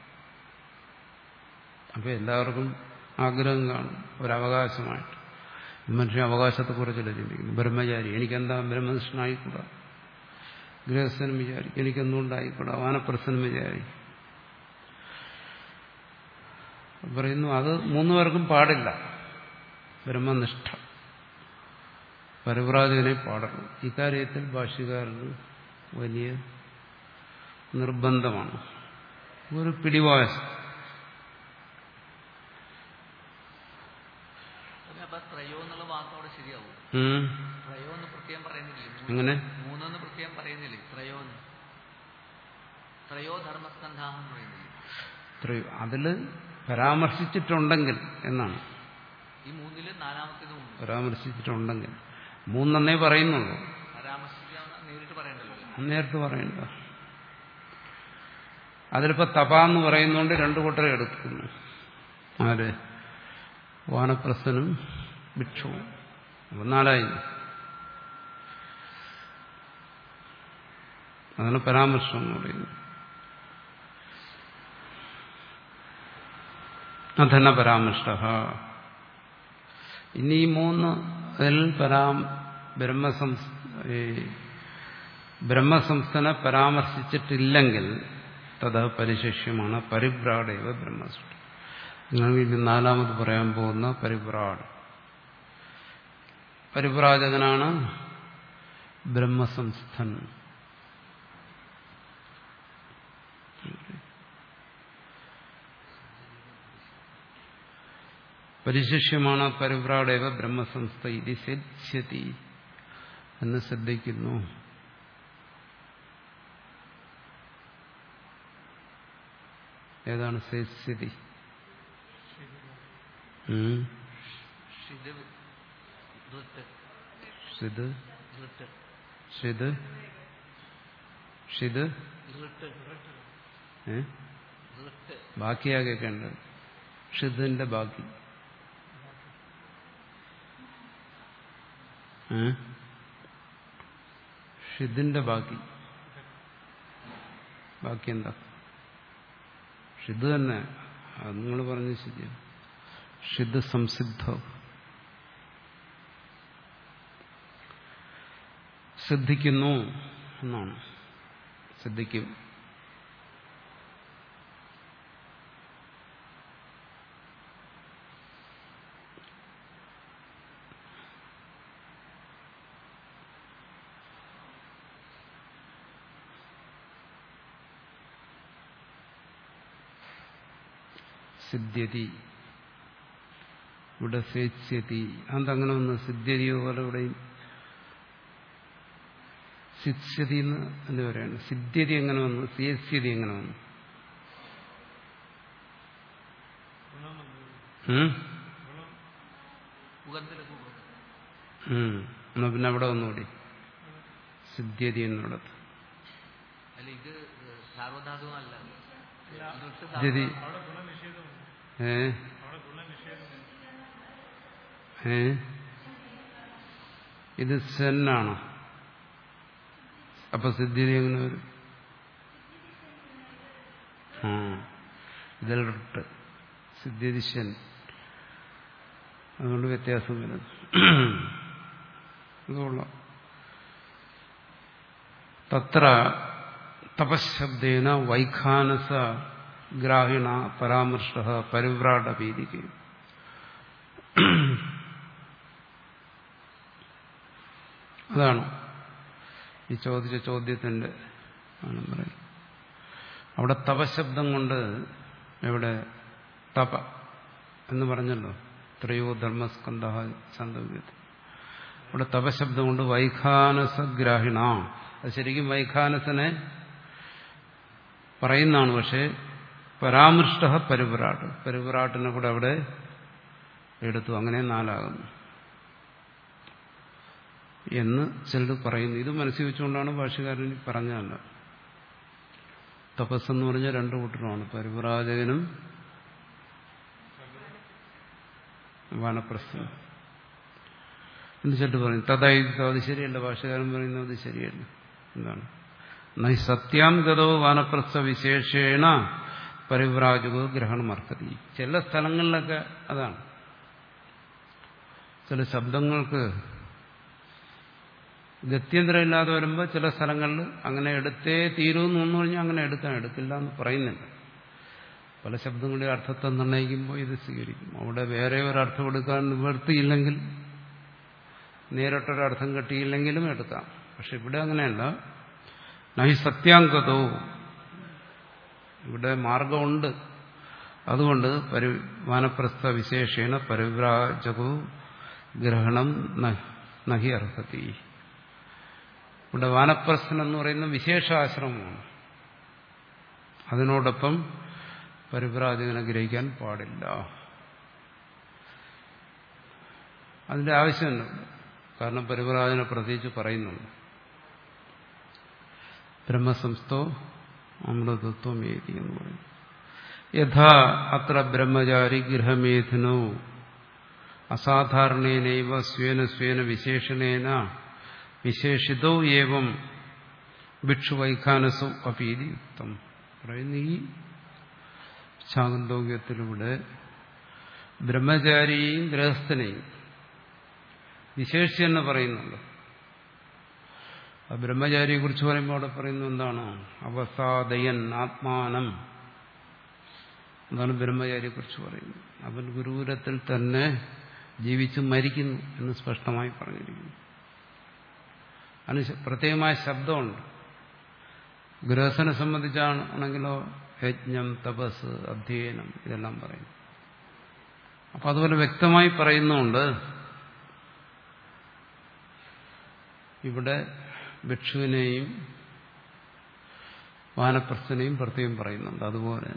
Speaker 1: അപ്പൊ എല്ലാവർക്കും ആഗ്രഹം കാണും ഒരവകാശമായിട്ട് മനുഷ്യ അവകാശത്തെക്കുറിച്ചല്ല ചിന്തിക്കുന്നു ബ്രഹ്മചാരി എനിക്കെന്താ ബ്രഹ്മനിഷ്ഠനായിക്കൂടാ ഗൃഹസ്ഥനും വിചാരിക്കും എനിക്കെന്തുകൊണ്ടായിക്കൂടാ വാനപ്രസ്ഥനും വിചാരിക്കും പറയുന്നു അത് മൂന്നു പേർക്കും പാടില്ല ബ്രഹ്മനിഷ്ഠ പരിവ്രാജകനെ പാടുള്ളൂ ഇക്കാര്യത്തിൽ ഭാഷ്യകാരന് വലിയ നിർബന്ധമാണ് ഒരു പിടിവാശം
Speaker 2: ശരിയാവും
Speaker 1: ഉം.
Speaker 2: ത്രയോ എന്ന് പ്രത്യേകം പറയുന്നില്ലേ മൂന്ന്-
Speaker 1: എങ്ങനെ
Speaker 2: മൂന്നെന്ന് പ്രത്യേകം പറയുന്നില്ലേ ത്രയോ എന്ന് ത്രയോ ധർമ്മസ്കന്ധാഹം എന്ന് പറയുന്നില്ലേ
Speaker 1: ഇത്രയും അതില് പരാമർശിച്ചിട്ടുണ്ടെങ്കിൽ എന്നാണ്
Speaker 2: ഈ മൂന്നില് നാലാമത്തേതും ഉണ്ട്
Speaker 1: പരാമർശിച്ചിട്ടുണ്ടെങ്കിൽ മൂന്നെണ്ണേ പറയുന്നുള്ളൂ
Speaker 2: പരാമർശിക്കാവുന്ന നേരിട്ട് പറയണ്ടല്ലോ
Speaker 1: നേരിട്ട് പറയണ്ട അതിലിപ്പോ തപ എന്ന് പറയുന്നോണ്ട് രണ്ടു കൂട്ടരെ എടുക്കുന്നു ആര് വാനപ്രസ്ഥനും ഭിക്ഷവും അപ്പൊ നാലായി അതാണ് പരാമർശം എന്ന് പറയുന്നത് അധന പരാമർഷ്ട ഇനി ഈ മൂന്ന് ഇതിൽ പരാം ബ്രഹ്മസം ഈ ബ്രഹ്മസംസ്ഥനെ പരാമർശിച്ചിട്ടില്ലെങ്കിൽ തത് പരിശിഷ്യമാണ് പരിഭ്രാടേവ ബ്രഹ്മസൃഷ്ടി നിങ്ങൾ ഇത് നാലാമത് പറയാൻ പോകുന്ന പരിഭ്രാട് പരിഭ്രാജകനാണ് ബ്രഹ്മസംസ്ഥൻ പരിശിഷ്യമാണ് പരിഭ്രാടേവ ബ്രഹ്മസംസ്ഥ ഇത് സിദ്ധ്യതി എന്ന് ശ്രദ്ധിക്കുന്നു ഏതാണ് സ്ഥിതി
Speaker 2: ഷിത് ഋട്ട്
Speaker 1: ഷിത്
Speaker 2: ഋട്ട്
Speaker 1: ഷിത് ഷിത്
Speaker 2: ഋട്ട്
Speaker 1: ഏ
Speaker 2: ഋട്ട്
Speaker 1: ബാക്കിയാ കേൾക്കേണ്ടത് ഷിതിന്റെ ബാക്കി ഏ ഷിതിന്റെ ബാക്കി ബാക്കി എന്താ ഷിത് തന്നെ അത് നിങ്ങൾ പറഞ്ഞ ശരിയാണ് ഷിത് സംസിദ്ധ സിദ്ധിക്കുന്നു എന്നാണ് സിദ്ധിക്കും സിദ്ധ്യതി ഇവിടെ സേച്യതി അതങ്ങനെ ഒന്ന് സിദ്ധ്യതിയോ പോലെ ഇവിടെയും സിദ്ധ്യതി എന്ന് എന്ന് പറയാണ് സിദ്ധ്യതി എങ്ങനെ വന്നു സേസ്യതി എങ്ങനെ വന്നു ഉം?
Speaker 2: ഉഗന്ധലഘു ഉഗന്ധ.
Speaker 1: ഉം. എന്നാ പിന്നെ അവിടെ ഒന്നുകൂടി സിദ്ധ്യതി എന്നുള്ളത്
Speaker 2: അല്ല ഇത് സാർവധാതു അല്ല ഋട്ട്
Speaker 1: സിദ്ധ്യതി ഏ ഏ ഇത് സെന്നാണ് അപ്പൊ സിദ്ധ്യതി എങ്ങനെ വരും ആ ഇതിൽ റിട്ട് സിദ്ധ്യതി ശൻ അതുകൊണ്ട് വ്യത്യാസം വരുന്നു അതുകൊള്ളാം തത്ര തപശബ്ദേന വൈഖാനസ ഗ്രാഹിണ പരാമർശ പരിവ്രാടപീതിക്ക് അതാണ് ഈ ചോദിച്ച ചോദ്യത്തിന്റെ ആണ് പറയുന്നത് അവിടെ തപശബ്ദം കൊണ്ട് എവിടെ തപ എന്ന് പറഞ്ഞല്ലോ ത്രയോ ധർമ്മസ്കന്ധ ചന്തവ്യത അവിടെ തപശബ്ദം കൊണ്ട് വൈഖാനസഗ്രാഹിണ അത് ശരിക്കും വൈഖാനസനെ പറയുന്നതാണ് പക്ഷേ പരാമൃഷ്ട പരിപുരാട്ട് പരിപുരാട്ടിനെ കൂടെ അവിടെ എടുത്തു അങ്ങനെ നാലാകുന്നു എന്ന് ചിലർ പറയുന്നു ഇത് മനസ്സിൽ വെച്ചുകൊണ്ടാണ് ഭാഷകാരൻ ഈ പറഞ്ഞതല്ല തപസ്സെന്ന് പറഞ്ഞാൽ രണ്ടു കൂട്ടരുമാണ് പരിപുരാജകനും വാനപ്രസ്ഥനും എന്ന് ചിലർ പറയും തഥായി അത് ശരിയല്ല ഭാഷകാരൻ പറയുന്നത് അത് ശരിയല്ല എന്താണ് നൈ സത്യാം ഗതോ വാനപ്രസ്ഥ വിശേഷേണ പരിവ്രാജകോ ഗ്രഹണം അർഹതി ചില സ്ഥലങ്ങളിലൊക്കെ അതാണ് ചില ശബ്ദങ്ങൾക്ക് ഗത്യന്തരമില്ലാതെ വരുമ്പോൾ ചില സ്ഥലങ്ങളിൽ അങ്ങനെ എടുത്തേ തീരുമെന്ന് എന്ന് പറഞ്ഞാൽ അങ്ങനെ എടുക്കാൻ എടുക്കില്ല എന്ന് പറയുന്നില്ല പല ശബ്ദങ്ങളുടെ അർത്ഥത്തെ നിർണ്ണയിക്കുമ്പോൾ ഇത് സ്വീകരിക്കും അവിടെ വേറെ ഒരർത്ഥം എടുക്കാൻ നിവർത്തിയില്ലെങ്കിൽ നേരിട്ടൊരർത്ഥം കിട്ടിയില്ലെങ്കിലും എടുക്കാം പക്ഷെ ഇവിടെ അങ്ങനെയല്ല നൈ സത്യാങ്കതോ ഇവിടെ മാർഗമുണ്ട് അതുകൊണ്ട് പരി വാനപ്രസ്ഥ വിശേഷേണ പരിവ്രാജകോ ഗ്രഹണം നഹി അർഹത്തി ഇവിടെ വാനപ്രസ്ഥൻ എന്ന് പറയുന്ന വിശേഷാശ്രമമാണ് അതിനോടൊപ്പം പരിപ്രാജകനെ ഗ്രഹിക്കാൻ പാടില്ല അതിന്റെ ആവശ്യമില്ല കാരണം പരിപ്രാജനെ പ്രത്യേകിച്ച് പറയുന്നുണ്ട് ബ്രഹ്മസംസ്ഥോ അമൃതത്വം ഏതി എന്ന് പറയും യഥാ അത്ര ബ്രഹ്മചാരി ഗൃഹമേധിനോ അസാധാരണേനൈവ സ്വേന സ്വേന വിശേഷണേന വിശേഷിതോ ഏവം ഭിക്ഷുവൈഖാനസോ അപീതി യുക്തം പറയുന്ന ഈ ശാകന്തോഗ്യത്തിലൂടെ ബ്രഹ്മചാരിയെയും ഗൃഹസ്ഥനെയും വിശേഷിച്ച് തന്നെ പറയുന്നുണ്ട് ആ ബ്രഹ്മചാരിയെ കുറിച്ച് പറയുമ്പോൾ അവിടെ പറയുന്നത് എന്താണ് അവസാദയൻ ആത്മാനം അതാണ് ബ്രഹ്മചാരിയെ കുറിച്ച് പറയുന്നത് അവൻ ഗുരുകുലത്തിൽ തന്നെ ജീവിച്ച് മരിക്കുന്നു എന്ന് സ്പഷ്ടമായി പറഞ്ഞിരിക്കുന്നു അതിന് പ്രത്യേകമായ ശബ്ദമുണ്ട് ഗൃഹസ്ഥനെ സംബന്ധിച്ചാണെങ്കിലോ യജ്ഞം തപസ് അധ്യയനം ഇതെല്ലാം പറയും അപ്പൊ അതുപോലെ വ്യക്തമായി പറയുന്നുണ്ട് ഇവിടെ ഭിക്ഷുവിനെയും വാനപ്രസ്ഥനെയും പ്രത്യേകം പറയുന്നുണ്ട് അതുപോലെ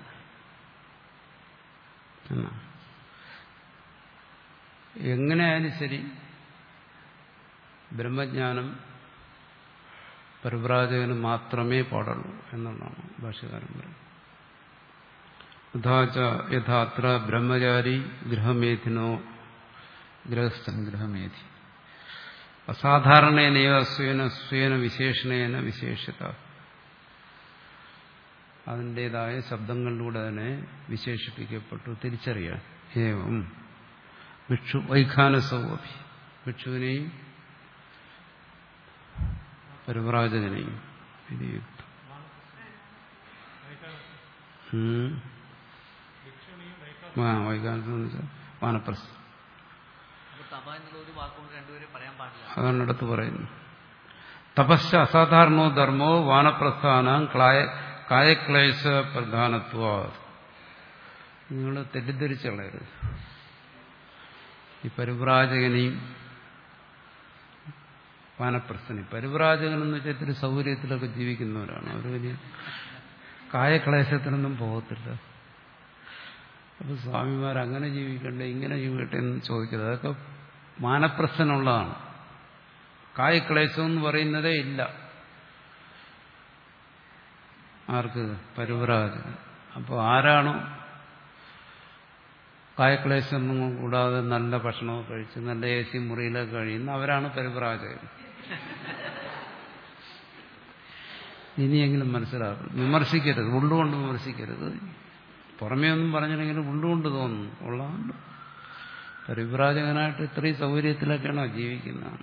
Speaker 1: എങ്ങനെയായാലും ശരി ബ്രഹ്മജ്ഞാനം പരിവ്രാജകന് മാത്രമേ പാടുള്ളൂ എന്നുള്ളതാണ് ഭാഷകാരൻ പറയുന്നത് യഥാച്ച യഥാത്ര ബ്രഹ്മചാരി ഗൃഹമേധിനോ ഗൃഹസ്ഥൻ ഗൃഹമേധി അസാധാരണേനൈവ സ്വേന സ്വേന വിശേഷണേന വിശേഷത അതിൻ്റെതായ ശബ്ദങ്ങളിലൂടെ തന്നെ വിശേഷിപ്പിക്കപ്പെട്ടു തിരിച്ചറിയാൻ ഏവം ഭിക്ഷു വൈഖാനസൗപി ഭിക്ഷുവിനെയും പരിവ്രാജകനെയും വിധിയുക്തം വൈകാനസം എന്ന് വെച്ചാൽ വാനപ്രസ്ഥം
Speaker 2: അപ്പൊ തപ എന്നുള്ള ഒരു വാക്കുകൊണ്ട് രണ്ടുപേരും പറയാൻ പാടില്ല
Speaker 1: അതാണ് അടുത്ത് പറയുന്നത് തപശ്ച അസാധാരണോ ധർമ്മോ വാനപ്രസ്ഥാനം കായക്ലേശ പ്രധാനത്വ നിങ്ങൾ തെറ്റിദ്ധരിച്ചുള്ളരുത് ഈ പരിവ്രാജകനെയും വാനപ്രസ്ഥനെ പരിവ്രാജകൻ എന്ന് വെച്ചാൽ ഇത്തിരി സൗകര്യത്തിലൊക്കെ ജീവിക്കുന്നവരാണ് അവർ വലിയ കായക്ലേശത്തിനൊന്നും പോകത്തില്ല അപ്പൊ സ്വാമിമാർ അങ്ങനെ ജീവിക്കണ്ടേ ഇങ്ങനെ ജീവിക്കട്ടെ എന്ന് ചോദിക്കരുത് അതൊക്കെ മാനപ്രശ്നമുള്ളതാണ് കായക്ലേശം എന്ന് പറയുന്നതേ ഇല്ല ആർക്ക് പരിവ്രാജകൻ അപ്പോൾ ആരാണോ കായക്ലേശമൊന്നും കൂടാതെ നല്ല ഭക്ഷണമൊക്കെ കഴിച്ച് നല്ല എ സി മുറിയിലൊക്കെ കഴിയുന്ന അവരാണ് പരിവ്രാജകൻ ഇനിയെങ്കിലും മനസ്സിലാക്കും വിമർശിക്കരുത് ഉള്ളുകൊണ്ട് വിമർശിക്കരുത് പുറമേ ഒന്നും പറഞ്ഞില്ലെങ്കിലും ഉള്ളുകൊണ്ട് തോന്നുന്നു ഉള്ളതുകൊണ്ട് പരിവ്രാജകനായിട്ട് ഇത്രയും സൗകര്യത്തിലൊക്കെയാണോ ജീവിക്കുന്നതാണ്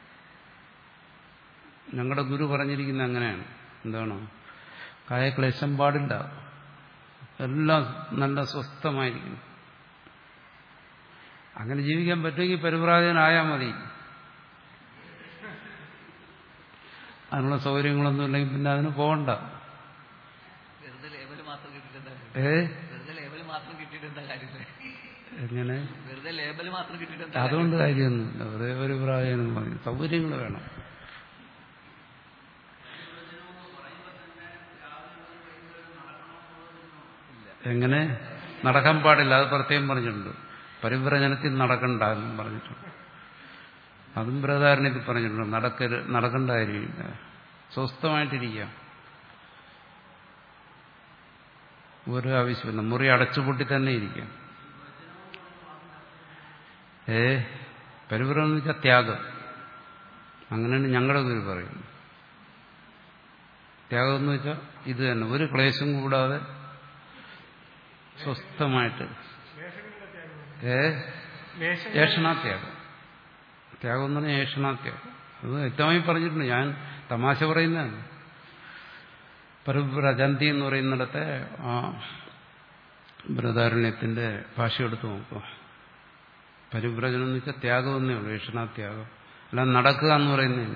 Speaker 1: ഞങ്ങളുടെ ഗുരു പറഞ്ഞിരിക്കുന്ന അങ്ങനെയാണ് എന്താണ് കായക്ലേശം പാടില്ല എല്ലാം നല്ല സ്വസ്ഥമായിരിക്കും അങ്ങനെ ജീവിക്കാൻ പറ്റുമെങ്കിൽ പരിവ്രാജകനായാൽ മതി അതിനുള്ള സൗകര്യങ്ങളൊന്നും ഇല്ലെങ്കിൽ പിന്നെ അതിന് പോകണ്ട
Speaker 2: വെറുതെ ലേബല് മാത്രം കിട്ടിയിട്ട് എന്താ കാര്യം?
Speaker 1: ഏ
Speaker 2: വെറുതെ ലേബല് മാത്രം കിട്ടിയിട്ട് എന്താ കാര്യമില്ല
Speaker 1: എങ്ങനെ
Speaker 2: വെറുതെ ലേബല് മാത്രം കിട്ടിയിട്ട് എന്താ
Speaker 1: അതുകൊണ്ട് കാര്യമൊന്നുമില്ല ഒരേ ഒരു പ്രായം മതി സൗകര്യങ്ങൾ വേണം എങ്ങനെ നടക്കാൻ പാടില്ല അത് പ്രത്യേകം പറഞ്ഞിട്ടുണ്ട് പരിവ്രജനത്തിൽ നടക്കണ്ട എന്നും പറഞ്ഞിട്ടുണ്ട് അതും ബൃഹധാരണത്തിൽ പറഞ്ഞിട്ടുണ്ട് നടക്കരു നടക്കേണ്ട കാര്യമില്ല സ്വസ്ഥമായിട്ടിരിക്കാം ഒരു ആവശ്യമില്ല മുറി അടച്ചുപൂട്ടി തന്നെ ഇരിക്കാം ഏ പരിവ്രജനം എന്ന് വെച്ചാൽ ത്യാഗം അങ്ങനെയാണ് ഞങ്ങളുടെ ഗുരു പറയുന്നത് ത്യാഗം എന്ന് വെച്ചാൽ ഇത് തന്നെ ഒരു ക്ലേശം കൂടാതെ സ്വസ്ഥമായിട്ട് ഏ ഏഷണാത്യാഗം ത്യാഗം എന്ന് പറഞ്ഞാൽ ഏഷണാത്യാഗം അത് വ്യക്തമായി പറഞ്ഞിട്ടുണ്ട് ഞാൻ തമാശ പറയുന്നതാണ് പരിവ്രജന്തി എന്ന് പറയുന്നിടത്തെ ആ ബൃഹദാരണ്യത്തിന്റെ ഭാഷ എടുത്ത് നോക്കുക പരിവ്രജനം എന്ന് വെച്ചാൽ ത്യാഗം എന്നേ ഉള്ളൂ ഏഷണാത്യാഗം അല്ല നടക്കുക എന്ന് പറയുന്നതിന്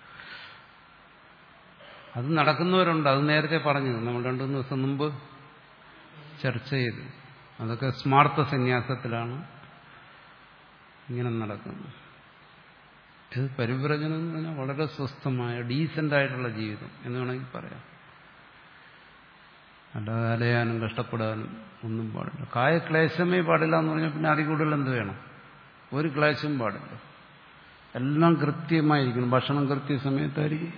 Speaker 1: അത് നടക്കുന്നവരുണ്ട് അത് നേരത്തെ പറഞ്ഞു നമ്മൾ രണ്ടു മൂന്ന് ദിവസം മുമ്പ് ചർച്ച ചെയ്തു അതൊക്കെ സ്മാർത്ഥ സന്യാസത്തിലാണ് ഇങ്ങനെ നടക്കുന്നു ഇത് പരിവ്രജനം എന്ന് പറഞ്ഞാൽ വളരെ സ്വസ്ഥമായ ഡീസന്റ് ആയിട്ടുള്ള ജീവിതം എന്ന് വേണമെങ്കിൽ പറയാം അല്ലാതെ അലയാനും കഷ്ടപ്പെടാനും ഒന്നും പാടില്ല കായക്ലേശമേ പാടില്ല എന്ന് പറഞ്ഞാൽ പിന്നെ അതിൽ കൂടുതൽ എന്ത് വേണം ഒരു ക്ലേശവും പാടില്ല എല്ലാം കൃത്യമായിരിക്കണം ഭക്ഷണം കൃത്യസമയത്തായിരിക്കും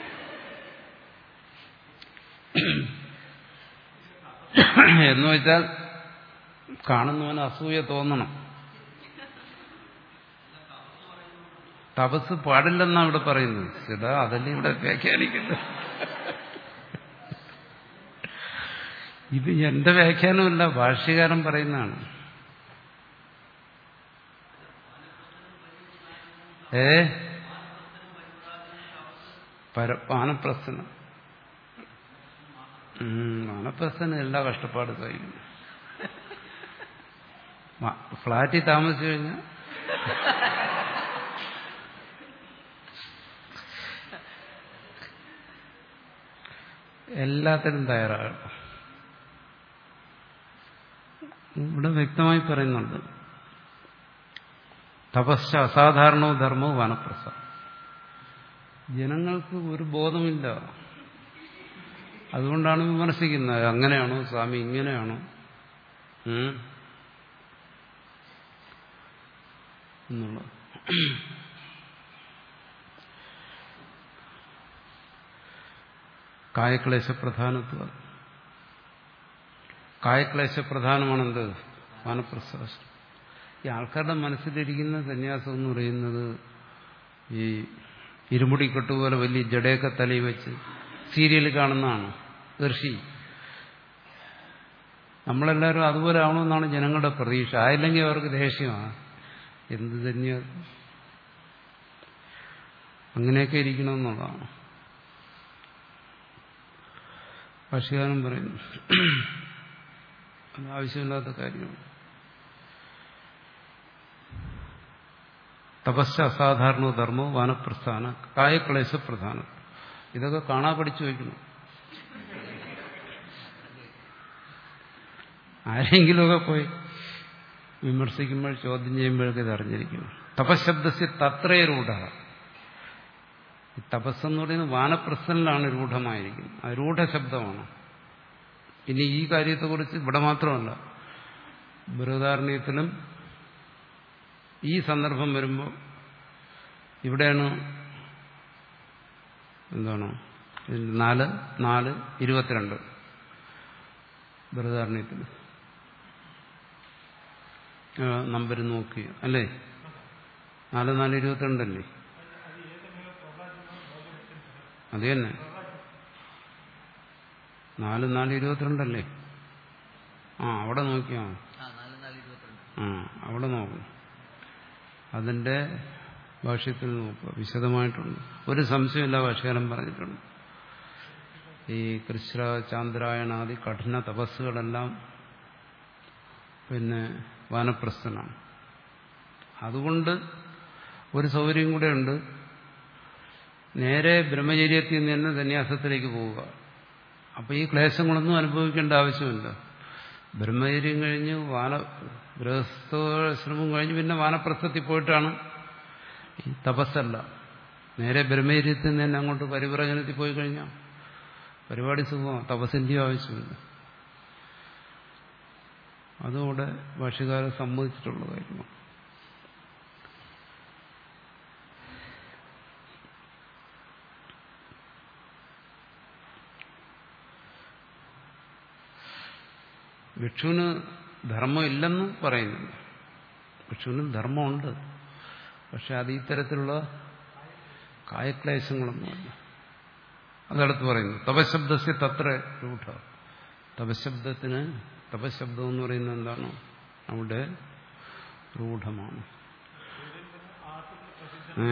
Speaker 1: എന്ന് വെച്ചാൽ കാണുന്നവന് അസൂയ തോന്നണം തപസ് പാടില്ലെന്നാണ് ഇവിടെ പറയുന്നത് ചേട്ടാ അതല്ലേ ഇവിടെ വ്യാഖ്യാനിക്കുന്നത് ഇത് എന്റെ വ്യാഖ്യാനമല്ല ഭാഷ്യകാരൻ പറയുന്നതാണ് ഏ പര വാനപ്രസ്ഥനം വാനപ്രസ്ഥന് എല്ലാ കഷ്ടപ്പാട് കഴിയുന്നു ഫ്ലാറ്റിൽ താമസിച്ചു കഴിഞ്ഞാൽ എല്ലാത്തിനും തയ്യാറാകണം ഇവിടെ വ്യക്തമായി പറയുന്നുണ്ട് തപസ്സ അസാധാരണവും ധർമ്മവും വനപ്രസ ജനങ്ങൾക്ക് ഒരു ബോധമില്ല അതുകൊണ്ടാണ് വിമർശിക്കുന്നത് അങ്ങനെയാണോ സ്വാമി ഇങ്ങനെയാണോ എന്നുള്ളത് കായക്ലേശ പ്രധാനത്വം കായക്ലേശ പ്രധാനമാണെന്ത് വാനപ്രസ്ഥാനം ഈ ആൾക്കാരുടെ മനസ്സിലിരിക്കുന്ന സന്യാസം എന്ന് പറയുന്നത് ഈ ഇരുമുടി കെട്ടുപോലെ വലിയ ജടയൊക്കെ തലയിൽ വെച്ച് സീരിയൽ കാണുന്നതാണ് ഋഷി നമ്മളെല്ലാവരും അതുപോലെ ആവണമെന്നാണ് ജനങ്ങളുടെ പ്രതീക്ഷ ആയില്ലെങ്കിൽ അവർക്ക് ദേഷ്യമാണ് എന്ത് സന്യാസം അങ്ങനെയൊക്കെ ഇരിക്കണമെന്നുള്ളതാണ് ഭാഷകാരൻ പറയുന്നു അത് ആവശ്യമില്ലാത്ത കാര്യമാണ് തപസ്സ അസാധാരണ ധർമ്മവും വാനപ്രസ്ഥാന കായക്ലേശ പ്രധാനം ഇതൊക്കെ കാണാ പഠിച്ചു വയ്ക്കണം ആരെങ്കിലുമൊക്കെ പോയി വിമർശിക്കുമ്പോൾ ചോദ്യം ചെയ്യുമ്പോഴൊക്കെ ഇത് അറിഞ്ഞിരിക്കണം തപശബ്ദസ്യ തത്രേ രൂഢ ഈ തപസ്സെന്ന് പറയുന്നത് വാനപ്രസ്ഥനിലാണ് രൂഢമായിരിക്കുന്നത് അത് രൂഢശബ്ദമാണ് ഇനി ഈ കാര്യത്തെക്കുറിച്ച് ഇവിടെ മാത്രമല്ല ബൃഹദാരണ്യത്തിലും ഈ സന്ദർഭം വരുമ്പോൾ ഇവിടെയാണ് എന്താണ് നാല് നാല് ഇരുപത്തിരണ്ട് ബൃഹദാരണ്യത്തിൽ നമ്പർ നോക്കി അല്ലേ നാല് നാല് ഇരുപത്തിരണ്ടല്ലേ അത് തന്നെ നാല് നാല് ഇരുപത്തിരണ്ടല്ലേ ആ അവിടെ നോക്കിയാ
Speaker 2: ആ നാല് നാല് ഇരുപത്തിരണ്ട്
Speaker 1: ആ അവിടെ നോക്കും അതിന്റെ ഭാഷ്യത്തിൽ നോക്കുക വിശദമായിട്ടുണ്ട് ഒരു സംശയമില്ല ഭാഷകാലം പറഞ്ഞിട്ടുണ്ട് ഈ കൃഷ്ണ ചാന്ദ്രായണാദി കഠിന തപസ്സുകളെല്ലാം പിന്നെ വാനപ്രസ്ഥനാണ് അതുകൊണ്ട് ഒരു സൗകര്യം കൂടെ ഉണ്ട് നേരെ ബ്രഹ്മചര്യത്തിൽ നിന്ന് തന്നെ സന്യാസത്തിലേക്ക് പോവുക അപ്പൊ ഈ ക്ലേശങ്ങളൊന്നും അനുഭവിക്കേണ്ട ആവശ്യമില്ല ബ്രഹ്മചര്യം കഴിഞ്ഞ് വാന ഗൃഹസ്ഥശ്രമം കഴിഞ്ഞ് പിന്നെ വാനപ്രസ്ഥത്തിൽ പോയിട്ടാണ് ഈ തപസ്സല്ല നേരെ ബ്രഹ്മചര്യത്തിൽ നിന്ന് തന്നെ അങ്ങോട്ട് പരിവ്രജനത്തിൽ പോയി കഴിഞ്ഞാൽ പരിപാടി സുഖമാണ് തപസ്സിന്റെയും ആവശ്യമില്ല അതുകൂടെ ഭാഷകാരൻ സമ്മതിച്ചിട്ടുള്ള കാര്യമാണ് ഭിക്ഷുവിന് ധർമ്മം ഇല്ലെന്ന് പറയുന്നില്ല ഭിക്ഷുവിന് ധർമ്മമുണ്ട് പക്ഷെ അത് ഇത്തരത്തിലുള്ള കായക്ലേശങ്ങളൊന്നുമല്ല അതടുത്ത് പറയുന്നു തപശബ്ദസ്യ തത്ര രൂഢ തപശബ്ദത്തിന് തപശബ്ദം എന്ന് പറയുന്നത് എന്താണ് അവിടെ രൂഢമാണ് ഏ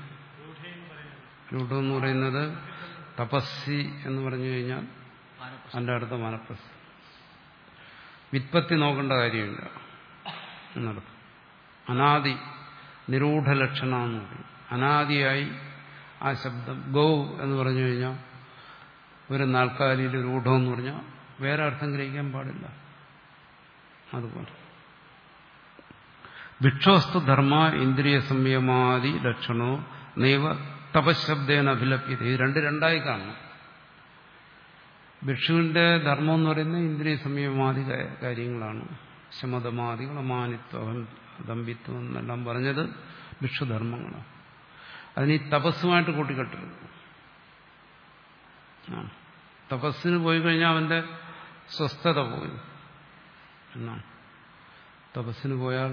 Speaker 1: രൂഢം എന്ന് പറയുന്നത് തപസ്സി എന്ന് പറഞ്ഞു കഴിഞ്ഞാൽ
Speaker 2: വാനപ്രസ്ഥം
Speaker 1: അതിൻ്റെ അടുത്ത മനപ്രസ്ഥ വിത്പത്തി നോക്കേണ്ട കാര്യമില്ല എന്നർത്ഥം അനാദി നിരൂഢ ലക്ഷണ എന്ന് പറയും അനാദിയായി ആ ശബ്ദം ഗൗ എന്ന് പറഞ്ഞു കഴിഞ്ഞാൽ ഒരു നാൽക്കാലിയിൽ രൂഢം എന്ന് പറഞ്ഞാൽ വേറെ അർത്ഥം ഗ്രഹിക്കാൻ പാടില്ല അതുപോലെ ഭിക്ഷോസ്തു ധർമ്മ ഇന്ദ്രിയ സംയമാദി ലക്ഷണോ നൈവ തപശബ്ദേന അഭിലപ്യത ഇത് രണ്ട് രണ്ടായി കാണണം ഭിക്ഷുവിന്റെ ധർമ്മം എന്ന് പറയുന്നത് ഇന്ദ്രിയ സംയമാദി കാ- കാര്യങ്ങളാണ് ശമതമാദികൾ അമാനിത്വം ദമ്പിത്വം എന്നെല്ലാം പറഞ്ഞത് ഭിക്ഷുധർമ്മങ്ങളാണ് അതിന് ഈ തപസ്സുമായിട്ട് കൂട്ടിക്കെട്ടരുത് ആ. തപസ്സിന് പോയി കഴിഞ്ഞാൽ അവന്റെ സ്വസ്ഥത പോയി എന്നാണ് തപസ്സിന് പോയാൽ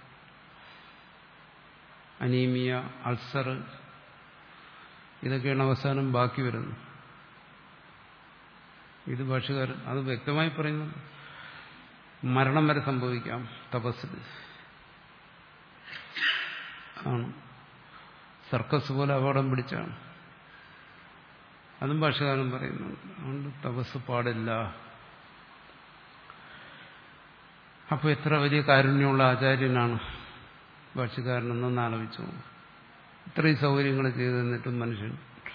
Speaker 1: അനീമിയ അൾസർ ഇതൊക്കെയാണ് അവസാനം ബാക്കി വരുന്നത് ഇത് ഭാഷകാരൻ അത് വ്യക്തമായി പറയുന്നത് മരണം വരെ സംഭവിക്കാം തപസ്സിൽ ആണ് സർക്കസ് പോലെ അപകടം പിടിച്ചാണ് അതും ഭാഷകാരൻ പറയുന്നുണ്ട് അതുകൊണ്ട് തപസ് പാടില്ല അപ്പോൾ എത്ര വലിയ കാരുണ്യമുള്ള ആചാര്യനാണ് ഭാഷകാരനെന്നൊന്ന് ആലോചിച്ചു ഇത്രയും സൗകര്യങ്ങൾ ചെയ്തു തന്നിട്ടും മനുഷ്യൻ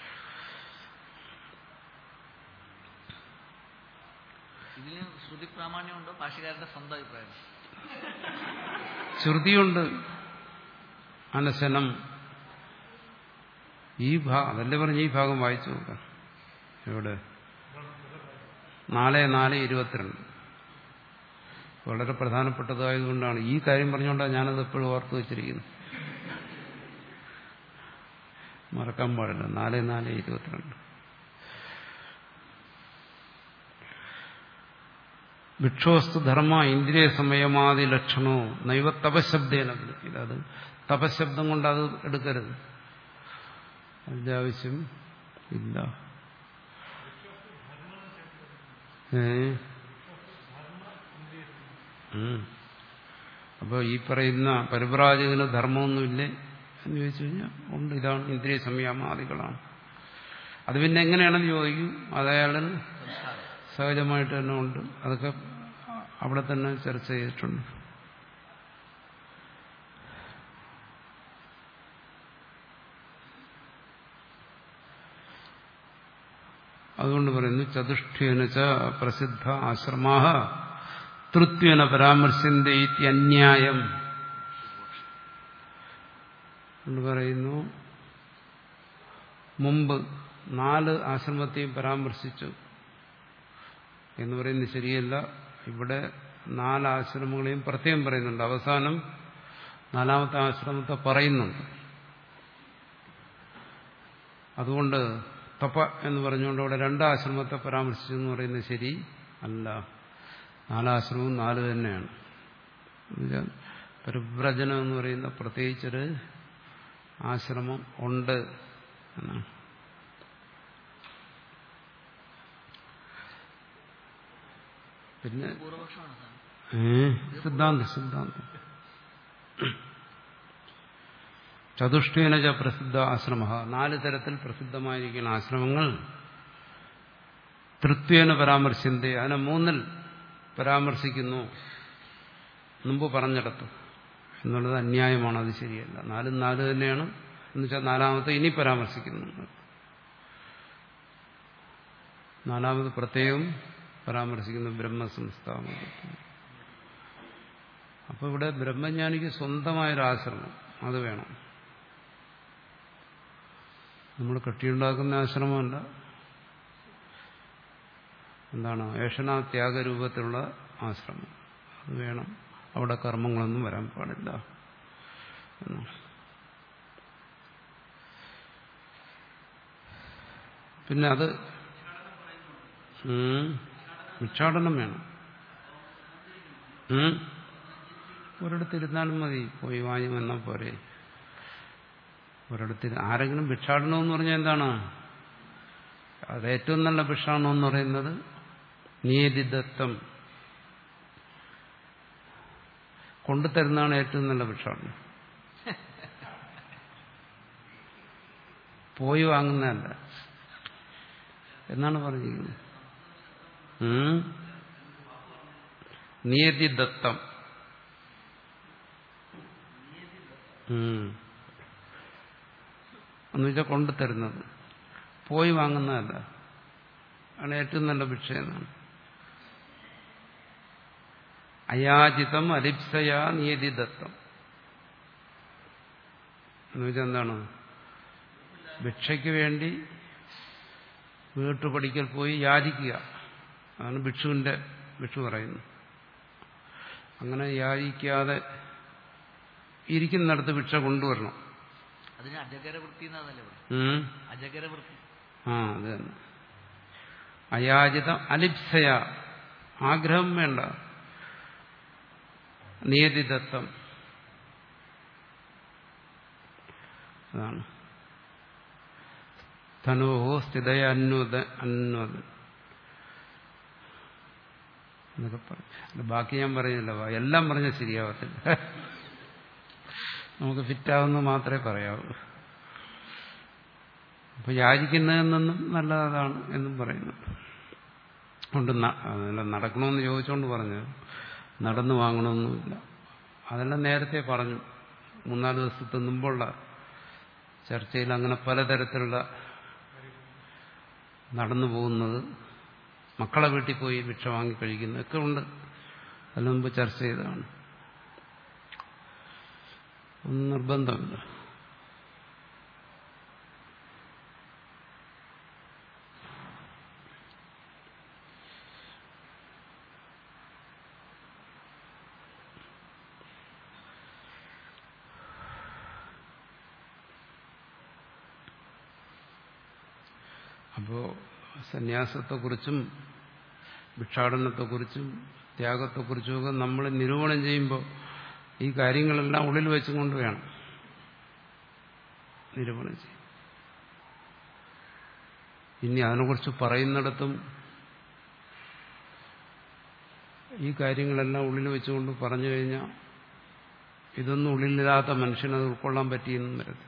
Speaker 2: ഇതിന് ശ്രുതി പ്രാമാണ്യമുണ്ടോ ഭാഷകാരന്റെ സ്വന്തം അഭിപ്രായം
Speaker 1: ശ്രുതിയുണ്ട് അനശനം ഈ ഭാഗം അതല്ലേ പറഞ്ഞ് ഈ ഭാഗം വായിച്ചു നോക്കാം എവിടെ നാല് നാല് ഇരുപത്തിരണ്ട് വളരെ പ്രധാനപ്പെട്ടതായതുകൊണ്ടാണ് ഈ കാര്യം പറഞ്ഞുകൊണ്ടാണ് ഞാനത് എപ്പോഴും ഓർത്ത് വെച്ചിരിക്കുന്നത് മറക്കാൻ പാടില്ല നാല് നാല് ഇരുപത്തിരണ്ട് ഭിക്ഷോസ്തു ധർമ്മ ഇന്ദ്രിയ സമയമാതി ലക്ഷണോ നൈവ തപശബ്ദേന വിളിക്കില്ല അത് തപശബ്ദം കൊണ്ട് അത് എടുക്കരുത് അതിന്റെ ആവശ്യം ഇല്ല ഏ അപ്പോൾ ഈ പറയുന്ന പരിപ്രാജകന് ധർമ്മമൊന്നുമില്ലേ എന്ന് ചോദിച്ചു കഴിഞ്ഞാൽ ഉണ്ട് ഇതാണ് ഇന്ദ്രിയ സംയമാദികളാണ് അത് പിന്നെ എങ്ങനെയാണെന്ന് ചോദിക്കും അത് അയാളിന് സഹജമായിട്ട് തന്നെ ഉണ്ട് അതൊക്കെ അവിടെ തന്നെ ചർച്ച ചെയ്തിട്ടുണ്ട് അതുകൊണ്ട് പറയുന്നു ചതുഷ്ട്യേന ച പ്രസിദ്ധ ആശ്രമാഹ തൃത്വേന പരാമർശന്റെ അന്യായം എന്ന് പറയുന്നു മുമ്പ് നാല് ആശ്രമത്തെയും പരാമർശിച്ചു എന്ന് പറയുന്നത് ശരിയല്ല ഇവിടെ നാല് ആശ്രമങ്ങളെയും പ്രത്യേകം പറയുന്നുണ്ട് അവസാനം നാലാമത്തെ ആശ്രമത്തെ പറയുന്നുണ്ട് അതുകൊണ്ട് തപ എന്ന് പറഞ്ഞുകൊണ്ട് അവിടെ രണ്ട് ആശ്രമത്തെ പരാമർശിച്ചു എന്ന് പറയുന്നത് ശരി അല്ല നാലാശ്രമവും നാല് തന്നെയാണ് എന്നുവെച്ചാൽ പരിവ്രജനം എന്ന് പറയുന്ന പ്രത്യേകിച്ചൊരു ആശ്രമം ഉണ്ട് എന്നാണ് പിന്നെ
Speaker 2: പൂർവപക്ഷമാണ് സാർ
Speaker 1: ഏ സിദ്ധാന്തം സിദ്ധാന്തം ചതുഷ്ടേന ച പ്രസിദ്ധ ആശ്രമ നാല് തരത്തിൽ പ്രസിദ്ധമായിരിക്കുന്ന ആശ്രമങ്ങൾ തൃത്വേന പരാമർശിന്റെ അതിനെ മൂന്നിൽ പരാമർശിക്കുന്നു മുമ്പ് പറഞ്ഞിടത്ത് എന്നുള്ളത് അന്യായമാണ് അത് ശരിയല്ല നാലും നാല് തന്നെയാണ് എന്നുവെച്ചാൽ നാലാമത്തെ ഇനി പരാമർശിക്കുന്നു നാലാമത് പ്രത്യേകം പരാമർശിക്കുന്നു ബ്രഹ്മസംസ്ഥാനം അപ്പോൾ ഇവിടെ ബ്രഹ്മജ്ഞാനിക്ക് സ്വന്തമായൊരു ആശ്രമം അത് വേണം നമ്മൾ കെട്ടിയുണ്ടാക്കുന്ന ആശ്രമമല്ല എന്താണ് ഏഷണ ത്യാഗരൂപത്തിലുള്ള ആശ്രമം അത് വേണം അവിടെ കർമ്മങ്ങളൊന്നും വരാൻ പാടില്ല എന്നാണ് പിന്നെ അത് ഉം, ഭിക്ഷാടനം വേണം ഉം. ഒരിടത്ത് ഇരുന്നാലും മതി പോയി വാങ്ങി വന്നാൽ പോരെ ഒരിടത്ത് ഇരു- ആരെങ്കിലും ഭിക്ഷാടനം എന്ന് പറഞ്ഞാൽ എന്താണ് അത് ഏറ്റവും നല്ല ഭിക്ഷാടനം എന്ന് പറയുന്നത് നിയതിദത്തം കൊണ്ടുതരുന്നതാണ് ഏറ്റവും നല്ല ഭിക്ഷാടനം പോയി വാങ്ങുന്നതല്ല എന്നാണ് പറഞ്ഞിരിക്കുന്നത് ഉം. നിയതിദത്തം ഉം. എന്നുവെച്ചാൽ കൊണ്ടുതരുന്നത് പോയി വാങ്ങുന്നതല്ല ആണ് ഏറ്റവും നല്ല ഭിക്ഷ എന്നാണ് അയാചിതം അലിപ്സയാ നിയതിദത്തം എന്ന് വെച്ചാൽ എന്താണ് ഭിക്ഷയ്ക്ക് വേണ്ടി വീട്ടുപടിക്കൽ പോയി യാചിക്കുക അതാണ് ഭിക്ഷുവിന്റെ ഭിക്ഷു പറയുന്നു അങ്ങനെ യാചിക്കാതെ ഇരിക്കുന്നിടത്ത് ഭിക്ഷ കൊണ്ടുവരണം
Speaker 2: അതിന് അജഗര വൃത്തി എന്നാണല്ലേ പറയുന്നത്
Speaker 1: ഉം.
Speaker 2: അജഗര വൃത്തി
Speaker 1: ആ അത് തന്നെ അയാചിത അലിപ്സയ ആഗ്രഹം വേണ്ട നിയതിദത്തം അതാണ് ധനോഹോ സ്ഥിതയ അന്വത അന്വത എന്നൊക്കെ പറയും അല്ല, ബാക്കി ഞാൻ പറയുന്നില്ല വാ, എല്ലാം പറഞ്ഞാൽ ശരിയാവത്തില്ല നമുക്ക് ഫിറ്റാവുന്ന മാത്രമേ പറയാവൂ അപ്പൊ യാചിക്കുന്നതിൽ നിന്നും നല്ലതാണ് എന്നും പറയുന്നു കൊണ്ട് ന- അതല്ല നടക്കണമെന്ന് ചോദിച്ചുകൊണ്ട് പറഞ്ഞു നടന്നു വാങ്ങണമെന്നുമില്ല അതെല്ലാം നേരത്തെ പറഞ്ഞു മൂന്നാല് ദിവസത്തെ മുമ്പുള്ള ചർച്ചയിൽ അങ്ങനെ പലതരത്തിലുള്ള നടന്നു പോകുന്നത് മക്കളെ വീട്ടിൽ പോയി ഭിക്ഷ വാങ്ങി കഴിക്കുന്നതൊക്കെ ഉണ്ട് അതിന് മുമ്പ് ചർച്ച ചെയ്തതാണ് ഒന്നും നിർബന്ധമില്ല അപ്പോൾ സന്യാസത്തെക്കുറിച്ചും ഭിക്ഷാടനത്തെക്കുറിച്ചും ത്യാഗത്തെക്കുറിച്ചുമൊക്കെ നമ്മൾ നിരൂപണം ചെയ്യുമ്പോൾ ഈ കാര്യങ്ങളെല്ലാം ഉള്ളിൽ വെച്ചും കൊണ്ട് വേണം നിരൂപണം ചെയ്യും ഇനി അതിനെക്കുറിച്ച് പറയുന്നിടത്തും ഈ കാര്യങ്ങളെല്ലാം ഉള്ളിൽ വെച്ചുകൊണ്ട് പറഞ്ഞു കഴിഞ്ഞാൽ ഇതൊന്നും ഉള്ളിലില്ലാത്ത മനുഷ്യനത് ഉൾക്കൊള്ളാൻ പറ്റിയെന്നും വരത്തില്ല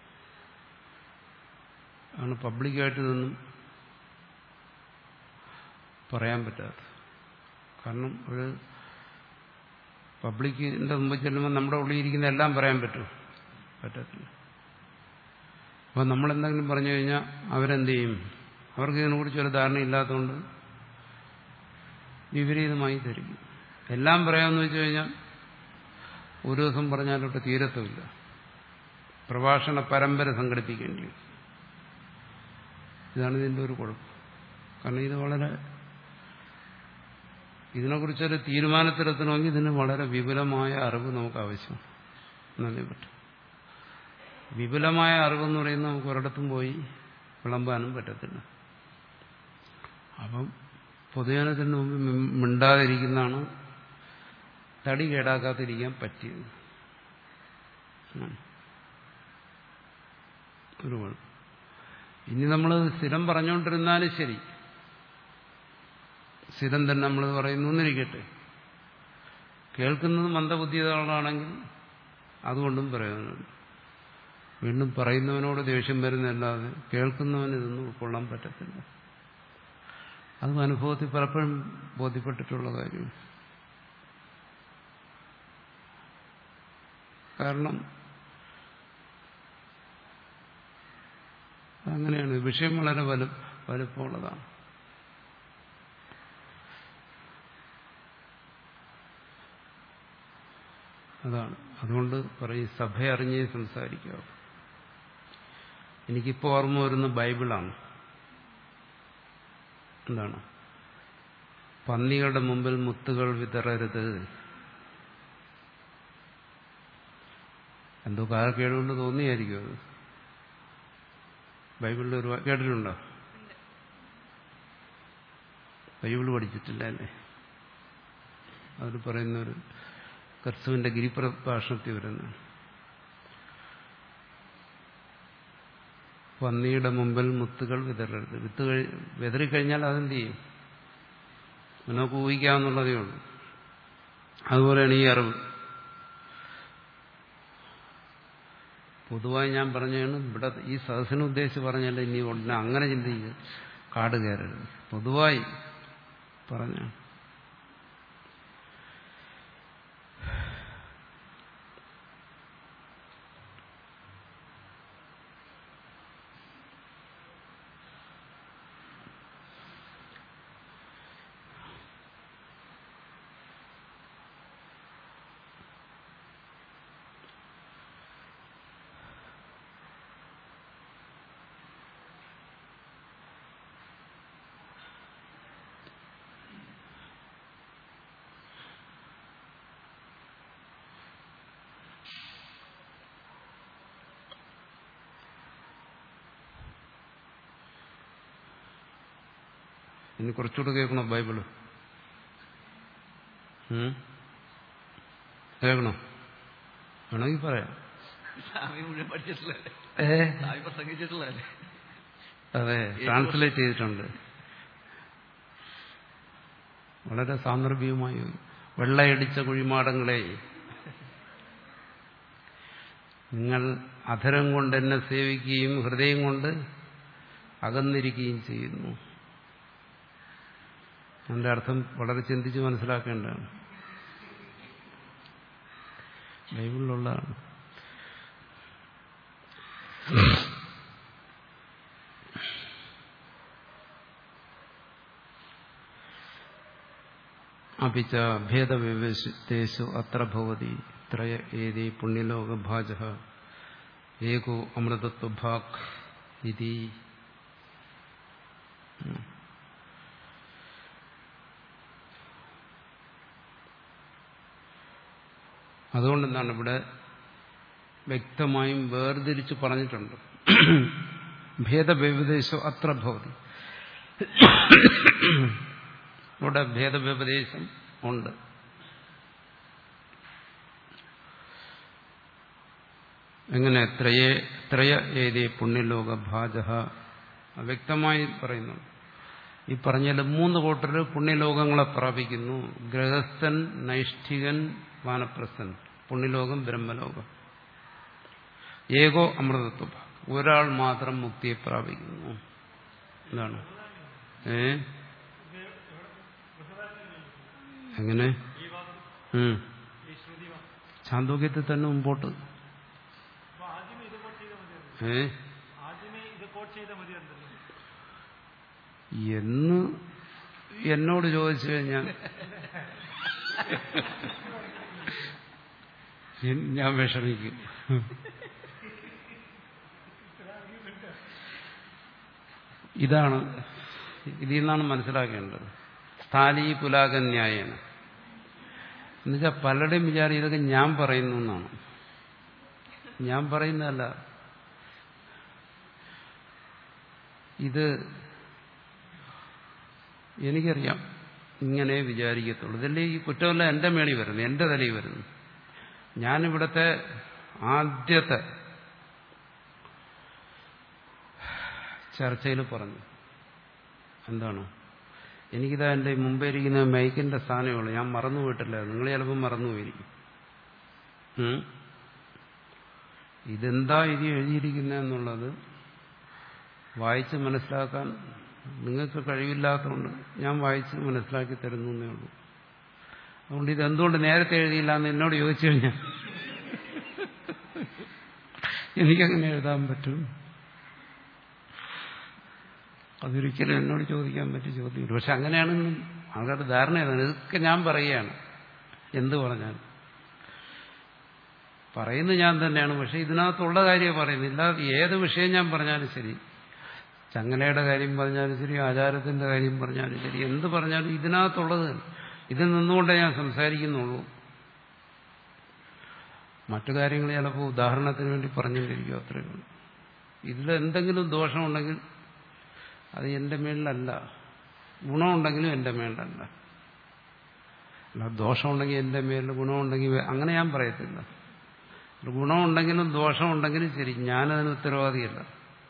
Speaker 1: ആണ് പബ്ലിക്കായിട്ട് ഇതൊന്നും പറയാൻ പറ്റാത്തത് കാരണം ഒരു പബ്ലിക്കിന്റെ മുമ്പ് ചെല്ലുമ്പോൾ നമ്മുടെ ഉള്ളിൽ ഇരിക്കുന്ന എല്ലാം പറയാൻ പറ്റും പറ്റത്തില്ല അപ്പോൾ നമ്മളെന്തെങ്കിലും പറഞ്ഞു കഴിഞ്ഞാൽ അവരെന്ത് ചെയ്യും അവർക്ക് ഇതിനെക്കുറിച്ച് ഒരു ധാരണയില്ലാത്തതുകൊണ്ട് വിപരീതമായി ധരിക്കും എല്ലാം പറയാമെന്ന് വെച്ച് കഴിഞ്ഞാൽ ഒരു ദിവസം പറഞ്ഞാലോട്ട് തീരത്തുമില്ല പ്രഭാഷണ പരമ്പര സംഘടിപ്പിക്കേണ്ടി വരും ഇതാണ് ഇതിൻ്റെ ഒരു കുഴപ്പം കാരണം ഇത് വളരെ ഇതിനെക്കുറിച്ചൊരു തീരുമാനത്തിലെത്തണമെങ്കിൽ ഇതിന് വളരെ വിപുലമായ അറിവ് നമുക്ക് ആവശ്യമാണ് എന്നല്ലേ പറ്റും വിപുലമായ അറിവെന്ന് പറയുന്നത് നമുക്ക് ഒരിടത്തും പോയി വിളമ്പാനും പറ്റത്തില്ല അപ്പം പൊതുജനത്തിന് മുമ്പ് മി- മിണ്ടാതിരിക്കുന്നതാണ് തടി കേടാക്കാതിരിക്കാൻ പറ്റിയത് ഉം. ഒരു കുഴപ്പം ഇനി നമ്മൾ സ്ഥിരം പറഞ്ഞുകൊണ്ടിരുന്നാലും ശരി സ്ഥിരം തന്നെ നമ്മൾ പറയുന്നു എന്നിരിക്കട്ടെ കേൾക്കുന്നത് മന്ദബുദ്ധികളാണെങ്കിൽ അതുകൊണ്ടും പ്രയോജനമുണ്ട് വീണ്ടും പറയുന്നവനോട് ദേഷ്യം വരുന്നതല്ലാതെ കേൾക്കുന്നവന് ഇതൊന്നും ഉൾക്കൊള്ളാൻ പറ്റത്തില്ല അത് അനുഭവത്തിൽ പലപ്പോഴും ബോധ്യപ്പെട്ടിട്ടുള്ള കാര്യം കാരണം അങ്ങനെയാണ് വിഷയം വളരെ വലു വലുപ്പമുള്ളതാണ് അതാണ് അതുകൊണ്ട് പറയും സഭ അറിഞ്ഞേ സംസാരിക്കാവൂ എനിക്കിപ്പോൾ ഓർമ്മ വരുന്ന ബൈബിളാണ് എന്താണ് പന്നികളുടെ മുമ്പിൽ മുത്തുകൾ വിതറരുത് എന്തോ കാലക്കേടുകൊണ്ട് തോന്നിയായിരിക്കും അത് ബൈബിളിൽ ഒരു വാ- കേട്ടിട്ടുണ്ടോ ബൈബിൾ പഠിച്ചിട്ടില്ല അല്ലേ അതിൽ പറയുന്ന ഒരു കർസുവിന്റെ ഗിരിപ്രഭാഷണത്തിൽ വരുന്നതാണ് പന്നിയുടെ മുമ്പിൽ മുത്തുകൾ വിതറരുത് വിത്ത് കഴി വിതറിക്കഴിഞ്ഞാൽ അതെന്ത് ചെയ്യും നമുക്ക് ഊഹിക്കാവുന്നുള്ളതേ ഉള്ളൂ അതുപോലെയാണ് ഈ അറിവ് പൊതുവായി ഞാൻ പറഞ്ഞാണ് ഇവിടെ ഈ സദസ്സിനെ ഉദ്ദേശിച്ച് പറഞ്ഞാൽ ഇനി ഉടനെ അങ്ങനെ ചിന്തിക്കുക കാട് കയറരുത് പൊതുവായി പറഞ്ഞ ഇനി കുറച്ചുകൂടെ കേൾക്കണോ ബൈബിള് ഉം? കേൾക്കണോ വേണമെങ്കിൽ പറയാം
Speaker 2: സ്വാമി മുഴുവൻ പഠിച്ചിട്ടുള്ളതല്ലേ
Speaker 1: ഏ
Speaker 2: സ്വാമി പ്രസംഗിച്ചിട്ടുള്ളതല്ലേ
Speaker 1: അതെ ട്രാൻസ്ലേറ്റ് ചെയ്തിട്ടുണ്ട് വളരെ സാന്ദർഭികമായി വെള്ളയടിച്ച കുഴിമാടങ്ങളെ നിങ്ങൾ അധരം കൊണ്ട് എന്നെ സേവിക്കുകയും ഹൃദയം കൊണ്ട് അകന്നിരിക്കുകയും ചെയ്യുന്നു അതിന്റെ അർത്ഥം വളരെ ചിന്തിച്ച് മനസ്സിലാക്കേണ്ടതാണ് ബൈബിളിലുള്ളതാണ് അപ്പിച്ച ഭേദവിവേശേഷു അത്ര ഭവതി ത്രയ ഏതി പുണ്യലോകഭാജ ഏകോ അമൃതത്വഭാഗ് ഇതി അതുകൊണ്ടെന്താണ് ഇവിടെ വ്യക്തമായും വേർതിരിച്ച് പറഞ്ഞിട്ടുണ്ട് ഭേദവ്യപദേശം അത്ര ഭവതി ഇവിടെ ഭേദവ്യപദേശം ഉണ്ട് എങ്ങനെ ത്രയേ ത്രയ ഏതേ പുണ്യലോക ഭാജ വ്യക്തമായി പറയുന്നു ഈ പറഞ്ഞാൽ മൂന്ന് കൂട്ടർ പുണ്യലോകങ്ങളെ പ്രാപിക്കുന്നു ഗൃഹസ്ഥൻ നൈഷ്ഠികൻ വാനപ്രസ്ഥൻ പുണ്യലോകം ബ്രഹ്മലോകം ഏകോ അമൃതത്വ ഒരാൾ മാത്രം മുക്തിയെ പ്രാപിക്കുന്നു എന്താണ് ഏ എങ്ങനെ ഉം. ചാന്തോക്യത്തിൽ തന്നെ മുമ്പോട്ട് ഏ എന്ന് എന്നോട് ചോദിച്ചു കഴിഞ്ഞാൽ ഞാൻ വിഷമിക്കും ഇതാണ് ഇതിൽ നിന്നാണ് മനസ്സിലാക്കേണ്ടത് സ്ഥാലീ പുലാകന്യായേന എന്നുവെച്ചാൽ പലരുടെയും വിചാരം ഇതൊക്കെ ഞാൻ പറയുന്നു എന്നാണ് ഞാൻ പറയുന്നതല്ല ഇത് എനിക്കറിയാം ഇങ്ങനെ വിചാരിക്കത്തുള്ളൂ ഇതല്ലേ ഈ കുറ്റമല്ല എന്റെ മേളിൽ വരുന്നു എന്റെ തലയിൽ വരുന്നു ഞാനിവിടുത്തെ ആദ്യത്തെ ചർച്ചയിൽ പറഞ്ഞു എന്താണ് എനിക്കിതാ എൻ്റെ മുമ്പേ ഇരിക്കുന്ന മൈക്കിന്റെ സ്ഥാനമേ ഉള്ളൂ ഞാൻ മറന്നു പോയിട്ടില്ല നിങ്ങൾ ചിലപ്പോൾ മറന്നു പോയിരിക്കും ഉം? ഇതെന്താ ഇത് എഴുതിയിരിക്കുന്നതെന്നുള്ളത് വായിച്ച് മനസ്സിലാക്കാൻ നിങ്ങൾക്ക് കഴിവില്ലാത്തതുകൊണ്ട് ഞാൻ വായിച്ച് മനസ്സിലാക്കി തരുന്നു എന്നേ ഉള്ളൂ അതുകൊണ്ട് ഇതെന്തുകൊണ്ട് നേരത്തെ എഴുതിയില്ല എന്ന് എന്നോട് ചോദിച്ചു കഴിഞ്ഞാൽ എനിക്കങ്ങനെ എഴുതാൻ പറ്റും അതൊരിക്കലും എന്നോട് ചോദിക്കാൻ പറ്റിയ ചോദ്യമില്ല പക്ഷെ അങ്ങനെയാണെന്നും ആൾക്കാരുടെ ധാരണ ഏതാണ് ഇതൊക്കെ ഞാൻ പറയുകയാണ് എന്ത് പറഞ്ഞാൽ പറയുന്നത് ഞാൻ തന്നെയാണ് പക്ഷെ ഇതിനകത്തുള്ള കാര്യം പറയുന്നില്ല ഏത് വിഷയം ഞാൻ പറഞ്ഞാലും ശരി ചങ്ങലയുടെ കാര്യം പറഞ്ഞാലും ശരി ആചാരത്തിന്റെ കാര്യം പറഞ്ഞാലും ശരി എന്ത് പറഞ്ഞാലും ഇതിനകത്തുള്ളത് ഇതിൽ നിന്നുകൊണ്ടേ ഞാൻ സംസാരിക്കുന്നുള്ളൂ മറ്റു കാര്യങ്ങൾ ചിലപ്പോൾ ഉദാഹരണത്തിന് വേണ്ടി പറഞ്ഞുകൊണ്ടിരിക്കും അത്രയേ ഉള്ളൂ ഇതിൽ എന്തെങ്കിലും ദോഷമുണ്ടെങ്കിൽ അത് എന്റെ മേളിലല്ല ഗുണമുണ്ടെങ്കിലും എന്റെ മേളിലല്ല അല്ല ദോഷമുണ്ടെങ്കിൽ എന്റെ മേലിൽ ഗുണമുണ്ടെങ്കിൽ അങ്ങനെ ഞാൻ പറയത്തില്ല ഗുണമുണ്ടെങ്കിലും ദോഷമുണ്ടെങ്കിലും ശരി ഞാനതിന് ഉത്തരവാദിയല്ല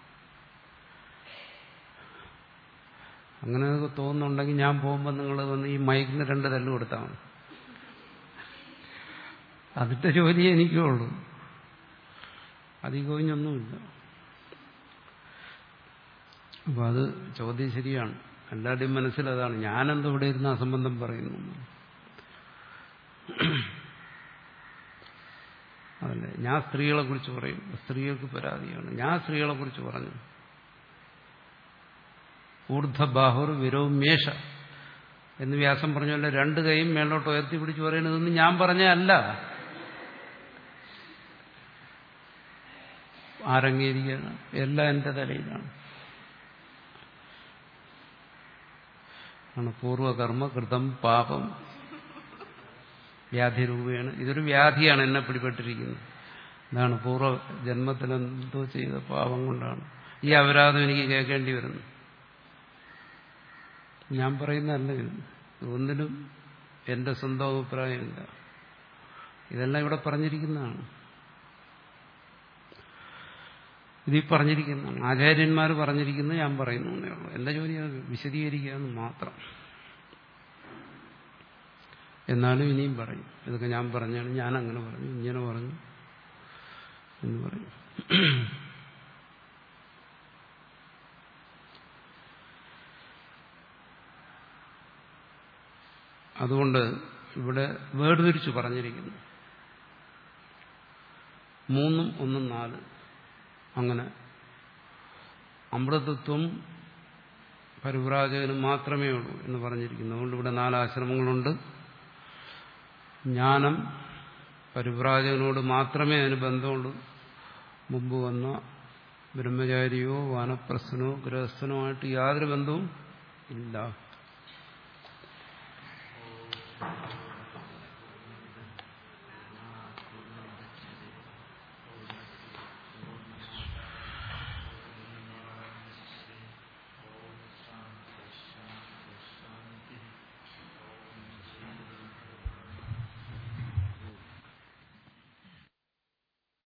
Speaker 1: അങ്ങനെ തോന്നുന്നുണ്ടെങ്കിൽ ഞാൻ പോകുമ്പോൾ നിങ്ങൾ വന്ന് ഈ മൈക്കിന് രണ്ട് തല്ല് കൊടുത്താൽ മതി അതിന്റെ ജോലി എനിക്കേ ഉള്ളൂ അധികമൊന്നുമില്ല അപ്പൊ അത് ചോദ്യം ശരിയാണ് എല്ലാവരുടെയും മനസ്സിലതാണ് ഞാനെന്ത് ഇവിടെ ഇരുന്ന് അസംബന്ധം പറയുന്നു അതല്ലേ ഞാൻ സ്ത്രീകളെ കുറിച്ച് പറയും സ്ത്രീകൾക്ക് പരാതിയാണ് ഞാൻ സ്ത്രീകളെ കുറിച്ച് പറഞ്ഞു ഊർധബാഹുർ വിരോമേഷ എന്ന് വ്യാസം പറഞ്ഞല്ലോ രണ്ട് കൈയും മേലോട്ട് ഉയർത്തി പിടിച്ച് പറയുന്നതൊന്നും ഞാൻ പറഞ്ഞല്ല ആരംഗീകരിക്കുകയാണ് എല്ലാം എന്റെ തലയിലാണ് ആണ് പൂർവകർമ്മ കൃതം പാപം വ്യാധിരൂപയാണ് ഇതൊരു വ്യാധിയാണ് എന്നെ പിടിപെട്ടിരിക്കുന്നത് ഇതാണ് പൂർവ്വ ജന്മത്തിൽ എന്തോ ചെയ്ത പാപം കൊണ്ടാണ് ഈ അപരാധം എനിക്ക് കേൾക്കേണ്ടി വരുന്നു ഞാൻ പറയുന്നതല്ല ഇത് ഒന്നിനും എന്റെ സ്വന്തം അഭിപ്രായമില്ല ഇതെല്ലാം ഇവിടെ പറഞ്ഞിരിക്കുന്നതാണ് ഇതിൽ പറഞ്ഞിരിക്കുന്നതാണ് ആചാര്യന്മാർ പറഞ്ഞിരിക്കുന്നത് ഞാൻ പറയുന്നു എന്നേ ഉള്ളൂ എന്റെ ജോലി അത് വിശദീകരിക്കുക എന്ന് മാത്രം എന്നാലും ഇനിയും പറയും ഇതൊക്കെ ഞാൻ പറഞ്ഞാണ് ഞാൻ അങ്ങനെ പറഞ്ഞു ഇങ്ങനെ പറഞ്ഞു എന്ന് പറയും അതുകൊണ്ട് ഇവിടെ വേർതിരിച്ചു പറഞ്ഞിരിക്കുന്നു മൂന്നും ഒന്നും നാല് അങ്ങനെ അമൃതത്വം പരിവ്രാജകന് മാത്രമേ ഉള്ളൂ എന്ന് പറഞ്ഞിരിക്കുന്നു അതുകൊണ്ട് ഇവിടെ നാല് ആശ്രമങ്ങളുണ്ട് ജ്ഞാനം പരിവ്രാജകനോട് മാത്രമേ അതിന് ബന്ധമുള്ളൂ മുമ്പ് വന്ന ബ്രഹ്മചാരിയോ വാനപ്രസ്ഥനോ ഗൃഹസ്ഥനോ ആയിട്ട് യാതൊരു ബന്ധവും ഇല്ല